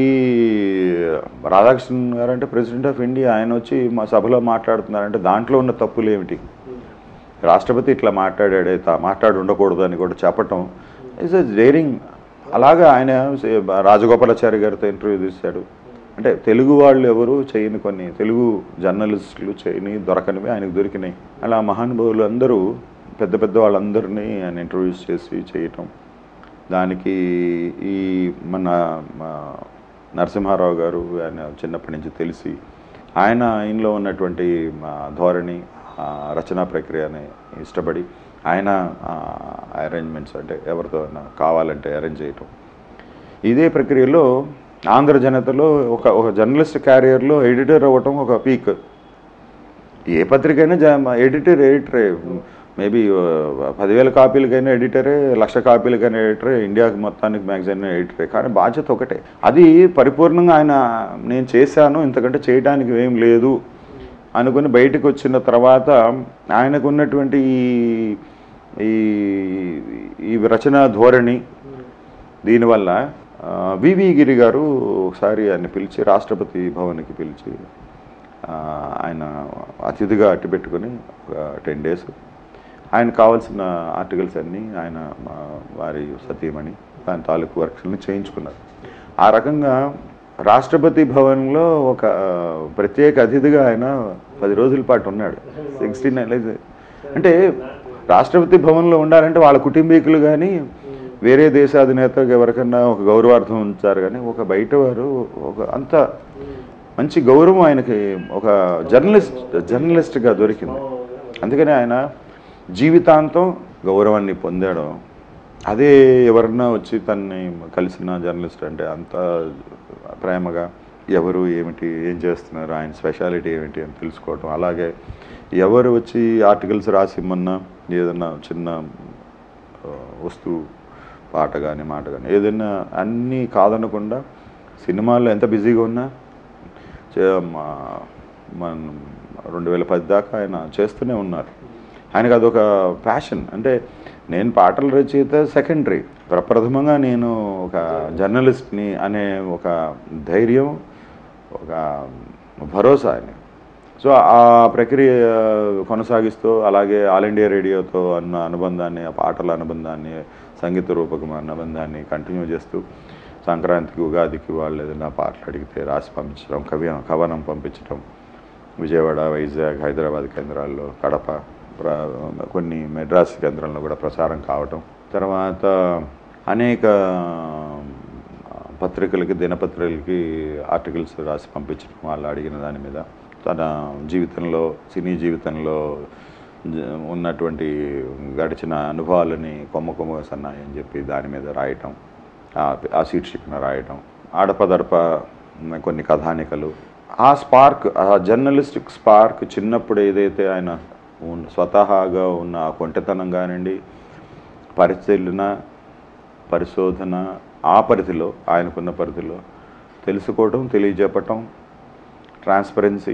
రాధాకృష్ణన్ గారు అంటే ప్రెసిడెంట్ ఆఫ్ ఇండియా ఆయన వచ్చి మా సభలో మాట్లాడుతున్నారంటే దాంట్లో ఉన్న తప్పులు ఏమిటి రాష్ట్రపతి ఇట్లా మాట్లాడాడే తా- మాట్లాడి ఉండకూడదు అని కూడా చెప్పటం ఇస్ ఎ డేరింగ్ అలాగా ఆయన సే- రాజగోపాలాచారి గారితో ఇంటర్వ్యూ తీశాడు అంటే తెలుగు వాళ్ళు ఎవరు చేయని కొన్ని తెలుగు జర్నలిస్టులు చేయని దొరకనివి ఆయనకు దొరికినాయి అలా మహానుభావులు అందరూ పెద్ద పెద్ద వాళ్ళందరినీ ఆయన ఇంటర్వ్యూస్ చేసి చేయటం దానికి ఈ మన మా నరసింహారావు గారు ఆయన చిన్నప్పటి నుంచి తెలిసి ఆయన ఆయనలో ఉన్నటువంటి మా ధోరణి ఆ రచనా ప్రక్రియని ఇష్టపడి ఆయన అరేంజ్మెంట్స్ అంటే ఎవరితో కావాలంటే అరేంజ్ చేయటం ఇదే ప్రక్రియలో ఆంధ్ర జనతలో ఒక ఒక జర్నలిస్ట్ క్యారియర్లో ఎడిటర్ అవ్వటం ఒక పీక్ ఏ పత్రికైనా జ ఎడిటర్ ఎడిటరే మేబీ పదివేల కాపీలకైనా ఎడిటరే లక్ష కాపీలకైనా ఎడిటరే ఇండియాకి మొత్తానికి మ్యాగజైన్ ఎడిటరే కానీ బాధ్యత ఒకటే అది పరిపూర్ణంగా ఆయన నేను చేశాను ఇంతకంటే చేయడానికి ఏం లేదు అనుకుని బయటకు వచ్చిన తర్వాత ఆయనకు ఉన్నటువంటి ఈ- ఈ ఈ రచన ధోరణి దీనివల్ల ఆ, వివి గిరి గారు ఒకసారి ఆయన పిలిచి రాష్ట్రపతి భవన్కి పిలిచి ఆ, ఆయన అతిథిగా అట్టి పెట్టుకొని ఒక టెన్ డేస్ ఆయన కావాల్సిన ఆర్టికల్స్ అన్నీ ఆయన మా వారి సతీమణి దాని తాలూకు వర్క్స్ని చేయించుకున్నారు ఆ రకంగా రాష్ట్రపతి భవన్లో ఒక ఆ, ప్రత్యేక అతిథిగా ఆయన పది రోజుల పాటు ఉన్నాడు సిక్స్టీ నైన్ అంటే రాష్ట్రపతి భవన్లో ఉండాలంటే వాళ్ళ కుటుంబీకులు కానీ వేరే దేశాధినేతకు ఎవరికన్నా ఒక గౌరవార్థం ఉంచారు కానీ ఒక బయట వారు ఒక అంత మంచి గౌరవం ఆయనకి ఒక జర్నలిస్ట్ జర్నలిస్ట్గా దొరికింది అందుకని ఆయన జీవితాంతం గౌరవాన్ని పొందాడు అదే ఎవరన్నా వచ్చి తన్ని కలిసిన జర్నలిస్ట్ అంటే అంత ప్రేమగా ఎవరు ఏమిటి ఏం చేస్తున్నారు ఆయన స్పెషాలిటీ ఏమిటి అని తెలుసుకోవటం అలాగే ఎవరు వచ్చి ఆర్టికల్స్ రాసి ఇమ్మన్నా ఏదన్నా చిన్న ఆ, వస్తువు పాట కానీ మాట కానీ ఏదైనా అన్నీ కాదనకుండా సినిమాల్లో ఎంత బిజీగా ఉన్నా చే- మా- మన రెండు వేల పది దాకా ఆయన చేస్తూనే ఉన్నారు ఆయనకు అదొక ప్యాషన్ అంటే నేను పాటల రచయిత సెకండరీ ప్రప్రథమంగా నేను ఒక జర్నలిస్ట్ని అనే ఒక ధైర్యం ఒక భరోసా ఆయన సో ఆ ప్రక్రియ కొనసాగిస్తూ అలాగే ఆల్ ఇండియా రేడియోతో అన్న అనుబంధాన్ని ఆ పాటల అనుబంధాన్ని సంగీత రూపకం అనుబంధాన్ని కంటిన్యూ చేస్తూ సంక్రాంతికి ఉగాదికి వాళ్ళు ఏదైనా పాటలు అడిగితే రాసి పంపించడం కవి కవనం పంపించడం విజయవాడ వైజాగ్ హైదరాబాద్ కేంద్రాల్లో కడప ప్ర కొన్ని మెడ్రాస్ కేంద్రంలో కూడా ప్రసారం కావటం తర్వాత అనేక పత్రికలకి దినపత్రికలకి ఆర్టికల్స్ రాసి పంపించడం వాళ్ళు అడిగిన దాని మీద తన జీవితంలో సినీ జీవితంలో జ- ఉన్నటువంటి గడిచిన అనుభవాలని కొమ్మ కొమ్మ సన్నాయి అని చెప్పి దాని మీద రాయటం ఆ- ఆ శీర్షికన రాయటం ఆడపదడప కొన్ని కథానికలు ఆ స్పార్క్ ఆ జర్నలిస్టిక్ స్పార్క్ చిన్నప్పుడు ఏదైతే ఆయన ఉన్న స్వతహాగా ఉన్న ఆ కొంటెతనం కానివ్వండి పరిశీలన పరిశోధన ఆ పరిధిలో ఆయనకున్న పరిధిలో తెలుసుకోవటం తెలియజెప్పటం ట్రాన్స్పరెన్సీ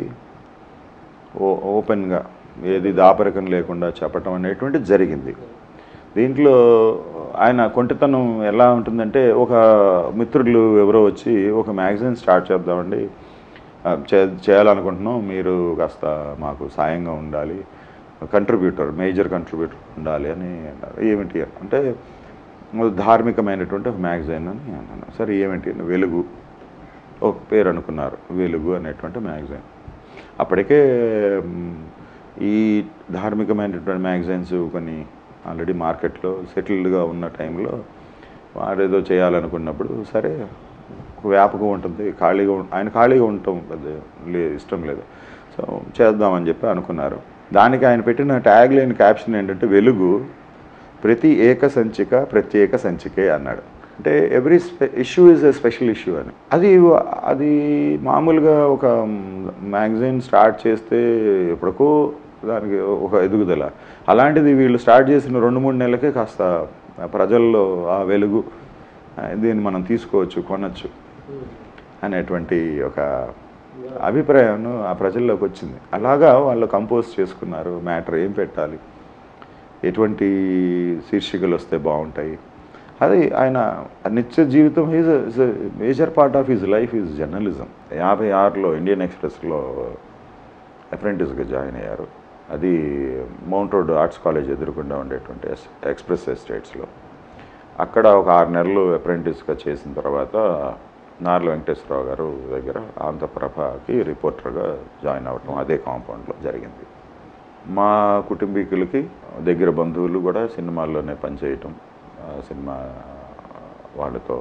ఓ ఓపెన్గా ఏది దాపరికం లేకుండా చెప్పటం అనేటువంటి జరిగింది దీంట్లో ఆయన కొంటితనం ఎలా ఉంటుందంటే ఒక మిత్రులు ఎవరో వచ్చి ఒక మ్యాగజైన్ స్టార్ట్ చేద్దామండి ఆ, చే చేయాలనుకుంటున్నాం మీరు కాస్త మాకు సాయంగా ఉండాలి కంట్రిబ్యూటర్ మేజర్ కంట్రిబ్యూటర్ ఉండాలి అని అన్నారు ఏమిటి అంటే ధార్మికమైనటువంటి ఒక మ్యాగజైన్ అని అన్నాను సరే ఏమిటి వెలుగు ఒక పేరు అనుకున్నారు వెలుగు అనేటువంటి మ్యాగజైన్ అప్పటికే మ్, ఈ ధార్మికమైనటువంటి మ్యాగజైన్స్ కొన్ని ఆల్రెడీ మార్కెట్లో సెటిల్డ్గా ఉన్న టైంలో వారు ఏదో చేయాలనుకున్నప్పుడు సరే ఒక వ్యాపకం ఉంటుంది ఖాళీగా ఉం- ఆయన ఖాళీగా ఉండటం పెద్ద లే ఇష్టం లేదు సో చేద్దామని చెప్పి అనుకున్నారు దానికి ఆయన పెట్టిన ట్యాగ్ లైన్ క్యాప్షన్ ఏంటంటే వెలుగు ప్రతి ఏక సంచిక ప్రత్యేక సంచికే అన్నాడు అంటే ఎవ్రీ స్పె issue is a special issue అని అది అది మామూలుగా ఒక మ్యాగజైన్ స్టార్ట్ చేస్తే ఎప్పటికో దానికి ఒక ఎదుగుదల అలాంటిది వీళ్ళు స్టార్ట్ చేసిన రెండు మూడు నెలలకే కాస్త ప్రజల్లో ఆ వెలుగు ఆ, దీన్ని మనం తీసుకోవచ్చు కొనచ్చు అనేటువంటి ఒక అభిప్రాయం ఆ ప్రజల్లోకి వచ్చింది అలాగా వాళ్ళు కంపోజ్ చేసుకున్నారు మ్యాటర్ ఏం పెట్టాలి ఎటువంటి శీర్షికలు వస్తే బాగుంటాయి అది ఆయన నిత్య జీవితం is major part of his life is journalism యాభై ఆరులో ఇండియన్ ఎక్స్ప్రెస్లో అప్రెంటిస్గా జాయిన్ అయ్యారు అది మౌంట్ రోడ్ ఆర్ట్స్ కాలేజ్ ఎదురుకుండా ఉండేటువంటి ఎస్- ఎక్స్ప్రెస్ ఎస్టేట్స్లో అక్కడ ఒక ఆరు నెలలు అప్రెంటిస్గా చేసిన తర్వాత నార్ల వెంకటేశ్వరరావు గారు దగ్గర ఆంధ్రప్రభకి రిపోర్టర్గా జాయిన్ అవ్వటం అదే కాంపౌండ్లో జరిగింది మా కుటుంబీకులకి దగ్గర బంధువులు కూడా సినిమాల్లోనే పనిచేయటం ఆ సినిమా వాళ్ళతో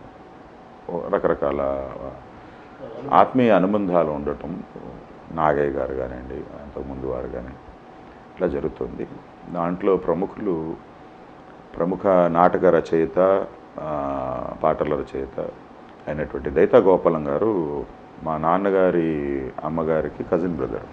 రకరకాల ఆత్మీయ అనుబంధాలు ఉండటం నాగయ్య గారు కానివ్వండి అంతకుముందు వారు కానీ ఇట్లా జరుగుతుంది దాంట్లో ప్రముఖులు ప్రముఖ నాటక రచయిత ఆ, పాటల రచయిత అయినటువంటి దైతా గోపాలం గారు మా నాన్నగారి అమ్మగారికి కజిన్ బ్రదర్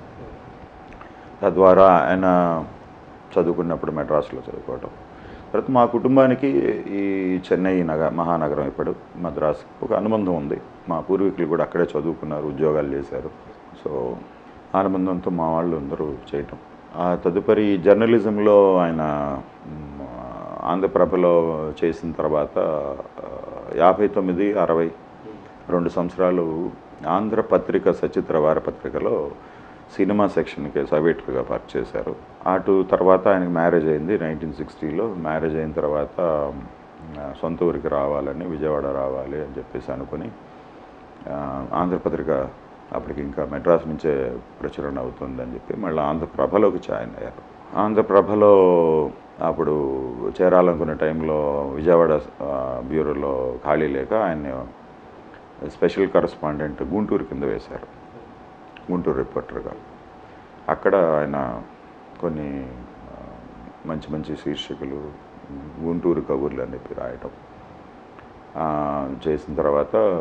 తద్వారా ఆయన చదువుకున్నప్పుడు మెడ్రాస్లో చదువుకోవటం తర్వాత మా కుటుంబానికి ఈ చెన్నై నగ మహానగరం ఇప్పుడు మద్రాస్ ఒక అనుబంధం ఉంది మా పూర్వీకులు కూడా అక్కడే చదువుకున్నారు ఉద్యోగాలు చేశారు సో ఆ అనుబంధంతో మా వాళ్ళు అందరూ చేయటం ఆ తదుపరి జర్నలిజంలో ఆయన మ్, ఆంధ్రప్రభలో చేసిన తర్వాత ఆ, యాభై తొమ్మిది అరవై రెండు సంవత్సరాలు ఆంధ్రపత్రిక సచిత్ర వారపత్రికలో సినిమా సెక్షన్కి సబేటర్గా వర్క్ చేశారు అటు తర్వాత ఆయనకి మ్యారేజ్ అయింది నైన్టీన్ సిక్స్టీలో మ్యారేజ్ అయిన తర్వాత ఆ, సొంత ఊరికి రావాలని విజయవాడ రావాలి అని చెప్పేసి అనుకుని ఆ, ఆంధ్రపత్రిక అప్పటికి ఇంకా మెడ్రాస్ నుంచే ప్రచురణ అవుతుందని చెప్పి మళ్ళీ ఆంధ్రప్రభలోకి జాయిన్ అయ్యారు ఆంధ్రప్రభలో అప్పుడు చేరాలనుకున్న టైంలో విజయవాడ ఆ, బ్యూరోలో ఖాళీ లేక ఆయన్ని స్పెషల్ కరస్పాండెంట్ గుంటూరు కింద వేశారు గుంటూరు రిపోర్టర్గా అక్కడ ఆయన కొన్ని ఆ, మంచి మంచి శీర్షికలు గుంటూరు కబుర్లు అని చెప్పి రాయటం ఆ, చేసిన తర్వాత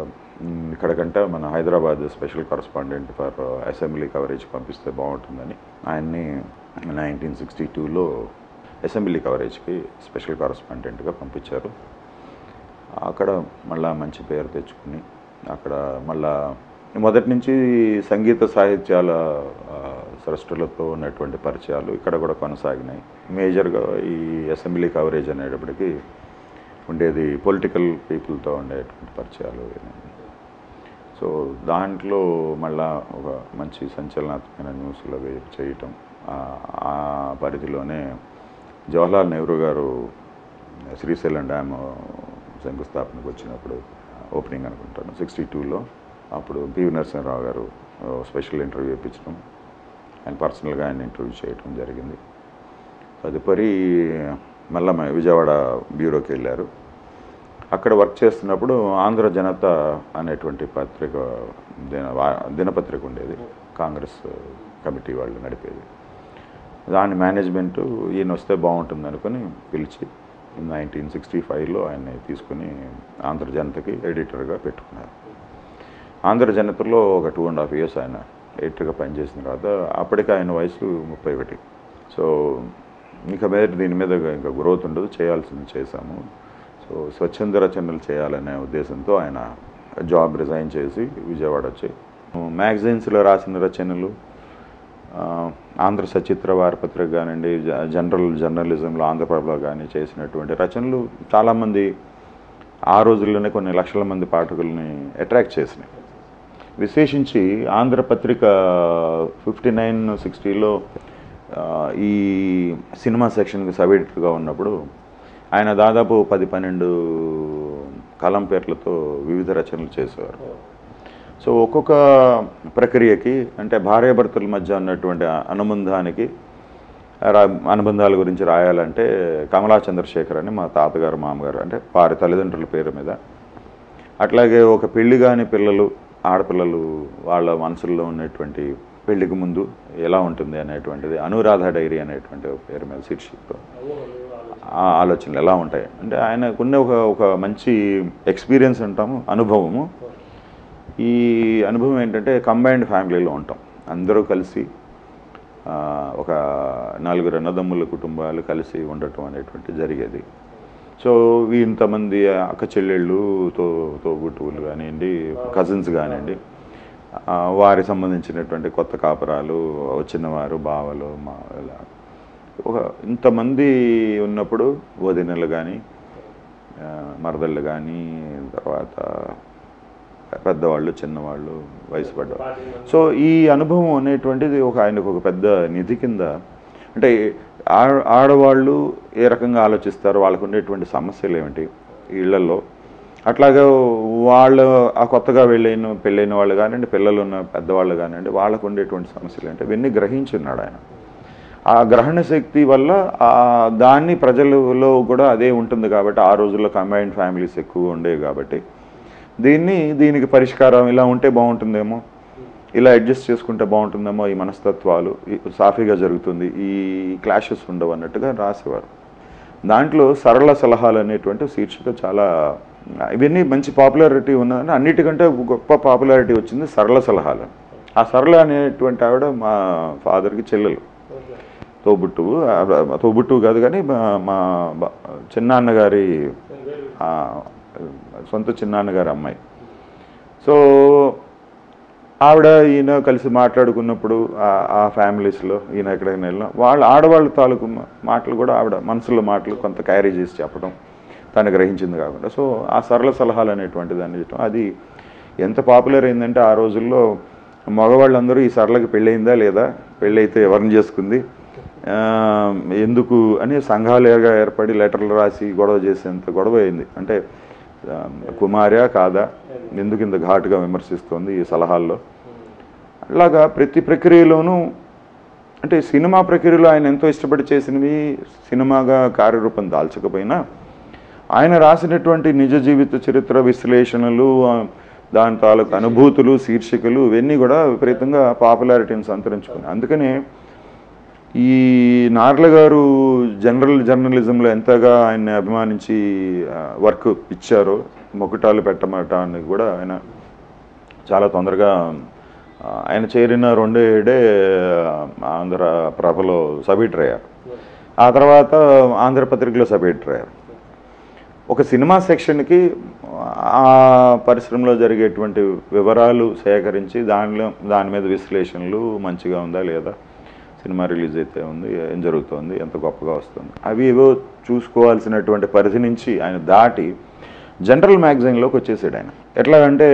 మ్, ఇక్కడికంటే మన Hyderabad special correspondent for assembly coverage పంపిస్తే బాగుంటుందని ఆయన్ని నైన్టీన్ సిక్స్టీ టూలో అసెంబ్లీ కవరేజ్కి స్పెషల్ కరస్పాండెంట్గా పంపించారు అక్కడ మళ్ళా మంచి పేరు తెచ్చుకుని అక్కడ మళ్ళా మొదటి నుంచి సంగీత సాహిత్యాల ఆ, సృష్టిలతో ఉన్నటువంటి పరిచయాలు ఇక్కడ కూడా కొనసాగినాయి మేజర్గా ఈ అసెంబ్లీ కవరేజ్ అనేటప్పటికీ ఉండేది పొలిటికల్ పీపుల్తో ఉండేటువంటి పరిచయాలు ఇవన్నీ. సో దాంట్లో మళ్ళా ఒక మంచి సంచలనాత్మకమైన న్యూస్లు అవి చేయటం ఆ- ఆ పరిధిలోనే జవహర్లాల్ నెహ్రూ గారు శ్రీశైలం డ్యామ్ శంకుస్థాపనకు వచ్చినప్పుడు ఓపెనింగ్ అనుకుంటాను సిక్స్టీ టూలో అప్పుడు పివి నరసింహరావు గారు స్పెషల్ ఇంటర్వ్యూ ఇప్పించడం ఆయన పర్సనల్గా ఆయన ఇంటర్వ్యూ చేయడం జరిగింది తదుపరి మళ్ళా మ- విజయవాడ బ్యూరోకి వెళ్ళారు అక్కడ వర్క్ చేస్తున్నప్పుడు ఆంధ్ర జనత అనేటువంటి పత్రిక దిన వా- దినపత్రిక ఉండేది కాంగ్రెస్ కమిటీ వాళ్ళు నడిపేది దాని మేనేజ్మెంట్ ఈయన వస్తే బాగుంటుంది అనుకుని పిలిచి నైన్టీన్ సిక్స్టీ ఫైవ్లో ఆయన్ని తీసుకుని ఆంధ్ర జనతకి ఎడిటర్గా పెట్టుకున్నారు ఆంధ్ర జనతలో ఒక టూ అండ్ హాఫ్ ఇయర్స్ ఆయన ఎడిటర్గా పనిచేసిన తర్వాత అప్పటికి ఆయన వయసు ముప్పై ఒకటి సో ఇంకా మీద దీని మీద ఇంకా గ్రోత్ ఉండదు చేయాల్సింది చేశాము సో స్వచ్ఛంద రచనలు చేయాలనే ఉద్దేశంతో ఆయన జాబ్ రిజైన్ చేసి విజయవాడ వచ్చి మ్యాగజైన్స్లో రాసిన రచనలు ఆ, ఆంధ్ర సచిత్ర వారపత్రిక కానివ్వండి జ- జనరల్ జర్నలిజంలో ఆంధ్రప్రభలో కానీ చేసినటువంటి రచనలు చాలామంది ఆ రోజుల్లోనే కొన్ని లక్షల మంది పాఠకుల్ని అట్రాక్ట్ చేసినాయి విశేషించి ఆంధ్రపత్రిక ఫిఫ్టీ నైన్ సిక్స్టీలో ఈ సినిమా సెక్షన్కి సబ్ ఎడిటర్గా ఉన్నప్పుడు ఆయన దాదాపు పది పన్నెండు కలం పేర్లతో వివిధ రచనలు చేసేవారు సో ఒక్కొక్క ప్రక్రియకి అంటే భార్యాభర్తల మధ్య ఉన్నటువంటి అనుబంధానికి రా- అనుబంధాల గురించి రాయాలంటే కమలా చంద్రశేఖర్ అని మా తాతగారు మామగారు అంటే వారి తల్లిదండ్రుల పేరు మీద అట్లాగే ఒక పెళ్లి కాని పిల్లలు ఆడపిల్లలు వాళ్ళ మనసుల్లో ఉన్నటువంటి పెళ్లికి ముందు ఎలా ఉంటుంది అనేటువంటిది అనురాధ డైరీ అనేటువంటి ఒక పేరు మీద శీర్షికతో ఆ ఆలోచనలు ఎలా ఉంటాయి అంటే ఆయనకున్న ఒక ఒక మంచి ఎక్స్పీరియన్స్ అంటాము అనుభవము ఈ అనుభవం ఏంటంటే కంబైన్డ్ ఫ్యామిలీలో ఉంటాం అందరూ కలిసి ఆ, ఒక నలుగురు అన్నదమ్ముల కుటుంబాలు కలిసి ఉండటం అనేటువంటి జరిగేది సో ఈ ఇంతమంది అక్క చెల్లెళ్ళు తో తోబుట్టువులు కానివ్వండి కజిన్స్ కానివ్వండి ఆ, వారికి సంబంధించినటువంటి కొత్త కాపురాలు వచ్చిన వారు బావలు మా ఇలా ఒక ఇంతమంది ఉన్నప్పుడు వదినలు కానీ మరదళ్ళు కానీ తర్వాత పెద్దవాళ్ళు చిన్నవాళ్ళు వయసు పడ్డవాళ్ళు సో ఈ అనుభవం అనేటువంటిది ఒక ఆయనకు ఒక పెద్ద నిధి కింద అంటే ఆ- ఆడవాళ్ళు ఏ రకంగా ఆలోచిస్తారు వాళ్ళకు ఉండేటువంటి సమస్యలు ఏమిటి ఇళ్లలో అట్లాగే వాళ్ళు ఆ కొత్తగా వెళ్ళైన పెళ్ళైన వాళ్ళు కానివ్వండి పిల్లలు ఉన్న పెద్దవాళ్ళు కానివ్వండి వాళ్ళకు ఉండేటువంటి సమస్యలు అంటే ఇవన్నీ గ్రహించున్నాడు ఆయన ఆ గ్రహణ శక్తి వల్ల ఆ దాన్ని ప్రజలలో కూడా అదే ఉంటుంది కాబట్టి ఆ రోజుల్లో కంబైన్డ్ ఫ్యామిలీస్ ఎక్కువ ఉండేవి కాబట్టి దీన్ని దీనికి పరిష్కారం ఇలా ఉంటే బాగుంటుందేమో ఇలా అడ్జస్ట్ చేసుకుంటే బాగుంటుందేమో ఈ మనస్తత్వాలు ఈ సాఫీగా జరుగుతుంది ఈ క్లాషెస్ ఉండవు అన్నట్టుగా రాసేవారు దాంట్లో సరళ సలహాలు అనేటువంటి శీర్షిక చాలా ఇవన్నీ మంచి పాపులారిటీ ఉన్నదని అన్నిటికంటే గొప్ప పాపులారిటీ వచ్చింది సరళ సలహాలు ఆ సరళ అనేటువంటి ఆవిడ మా ఫాదర్కి చెల్లెలు తోబుట్టువు ఆ, తోబుట్టువు కాదు కానీ మా మా బ- చిన్నాన్నగారి ఆ, సొంత చిన్నాన్నగారి అమ్మాయి సో ఆవిడ ఈయన కలిసి మాట్లాడుకున్నప్పుడు ఆ- ఆ ఫ్యామిలీస్లో ఈయన ఎక్కడికైనా వెళ్ళినా వాళ్ళ ఆడవాళ్ళ తాలూకు మా- మాటలు కూడా ఆవిడ మనసులో మాటలు కొంత క్యారీ చేసి చెప్పడం తను గ్రహించింది కాకుండా సో ఆ సరళ సలహాలు అనేటువంటి దాన్ని చెప్పడం అది ఎంత పాపులర్ అయిందంటే ఆ రోజుల్లో మగవాళ్ళందరూ ఈ సరళకి పెళ్ళయిందా లేదా పెళ్ళైతే ఎవరిని చేసుకుంది ఆ, ఎందుకు అని సంఘాలుగా ఏర్పడి లెటర్లు రాసి గొడవ చేసేంత గొడవ అయింది అంటే ఆ, కుమార్యా కాదా ఎందుకు ఇంత ఘాటుగా విమర్శిస్తోంది ఈ సలహాల్లో అలాగా ప్రతి ప్రక్రియలోనూ అంటే సినిమా ప్రక్రియలో ఆయన ఎంతో ఇష్టపడి చేసినవి సినిమాగా కార్యరూపం దాల్చకపోయినా ఆయన రాసినటువంటి నిజ జీవిత చరిత్ర విశ్లేషణలు ఆ, దాని తాలూకు అనుభూతులు శీర్షికలు ఇవన్నీ కూడా విపరీతంగా పాపులారిటీని సంతరించుకున్నాయి అందుకనే ఈ నార్ల గారు జనరల్ జర్నలిజంలో ఎంతగా ఆయన్ని అభిమానించి వర్క్ ఇచ్చారో మొకటాలు పెట్టమటానికి కూడా ఆయన చాలా తొందరగా ఆ, ఆయన చేరిన రెండేడే ఆంధ్ర ప్రభలో సబ్ ఎడిటర్ అయ్యారు ఆ తర్వాత ఆంధ్రపత్రికలో సబ్ ఎడిటర్ అయ్యారు ఒక సినిమా సెక్షన్కి ఆ పరిశ్రమలో జరిగేటువంటి వివరాలు సేకరించి దానిలో దాని మీద విశ్లేషణలు మంచిగా ఉందా లేదా సినిమా రిలీజ్ అయితే ఉంది ఏం జరుగుతుంది ఎంత గొప్పగా వస్తుంది అవి ఏవో చూసుకోవాల్సినటువంటి పరిధి నుంచి ఆయన దాటి జనరల్ మ్యాగజైన్లోకి వచ్చేసాడు ఆయన ఎట్లాగంటే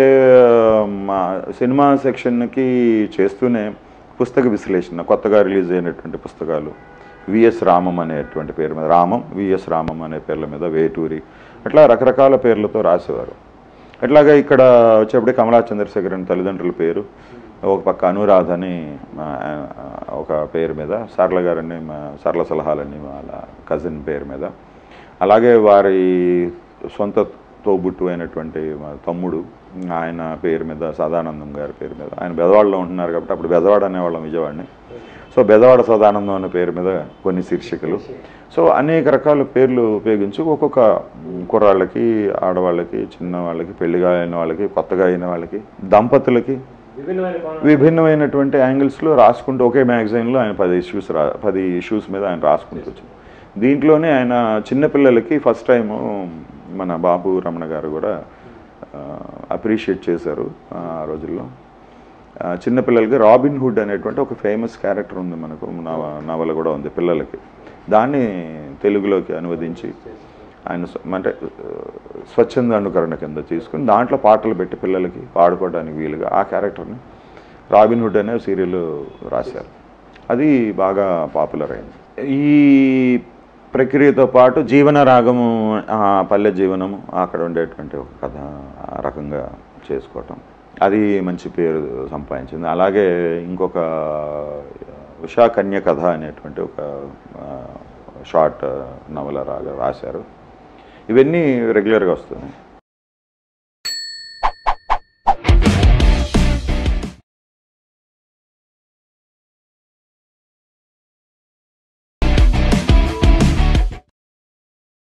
మా సినిమా సెక్షన్కి చేస్తూనే పుస్తక విశ్లేషణ కొత్తగా రిలీజ్ అయినటువంటి పుస్తకాలు విఎస్ రామం అనేటువంటి పేరు మీద రామం విఎస్ రామం అనే పేర్ల మీద వేటూరి అట్లా రకరకాల పేర్లతో రాసేవారు అట్లాగా ఇక్కడ వచ్చేప్పుడు కమలా చంద్రశేఖరన్ తల్లిదండ్రుల పేరు ఒక పక్క అనురాధ అని ఆ, ఒక పేరు మీద సరళ గారని మా సరళ సలహాలని వాళ్ళ కజిన్ పేరు మీద అలాగే వారి సొంత తోబుట్టు అయినటువంటి మా తమ్ముడు ఆయన పేరు మీద సదానందం గారి పేరు మీద ఆయన బెదవాడలో ఉంటున్నారు కాబట్టి అప్పుడు బెదవాడ అనేవాళ్ళం విజయవాడని సో బెదవాడ సదానందం అనే పేరు మీద కొన్ని శీర్షికలు సో అనేక రకాల పేర్లు ఉపయోగించి ఒక్కొక్క కుర్రాళ్ళకి ఆడవాళ్ళకి చిన్న వాళ్ళకి పెళ్లిగా అయిన వాళ్ళకి కొత్తగా అయిన వాళ్ళకి దంపతులకి విభిన్నమైనటువంటి యాంగిల్స్లో రాసుకుంటూ ఒకే మ్యాగజైన్లో ఆయన పది ఇష్యూస్ రా పది ఇష్యూస్ మీద ఆయన రాసుకుంటూ వచ్చారు దీంట్లోనే ఆయన చిన్నపిల్లలకి ఫస్ట్ టైము మన బాబు రమణ గారు కూడా అప్రిషియేట్ చేశారు ఆ రోజుల్లో ఆ, చిన్నపిల్లలకి రాబిన్ హుడ్ అనేటువంటి ఒక ఫేమస్ క్యారెక్టర్ ఉంది మనకు నవ నవల కూడా ఉంది పిల్లలకి దాన్ని తెలుగులోకి అనువదించి ఆయన స్వ- అంటే ఆ, స్వచ్ఛంద అనుకరణ కింద తీసుకుని దాంట్లో పాటలు పెట్టి పిల్లలకి పాడుకోవడానికి వీలుగా ఆ క్యారెక్టర్ని రాబిన్ హుడ్ అనే సీరియల్ రాశారు అది బాగా పాపులర్ అయింది ఈ ప్రక్రియతో పాటు జీవన రాగము ఆ పల్లె జీవనము అక్కడ ఉండేటువంటి ఒక కథ ఆ రకంగా చేసుకోవటం అది మంచి పేరు సంపాదించింది అలాగే ఇంకొక ఉషా కన్య కథ అనేటువంటి ఒక షార్ట్ నవల రాగా రాశారు ఇవన్నీ రెగ్యులర్గా వస్తున్నాయి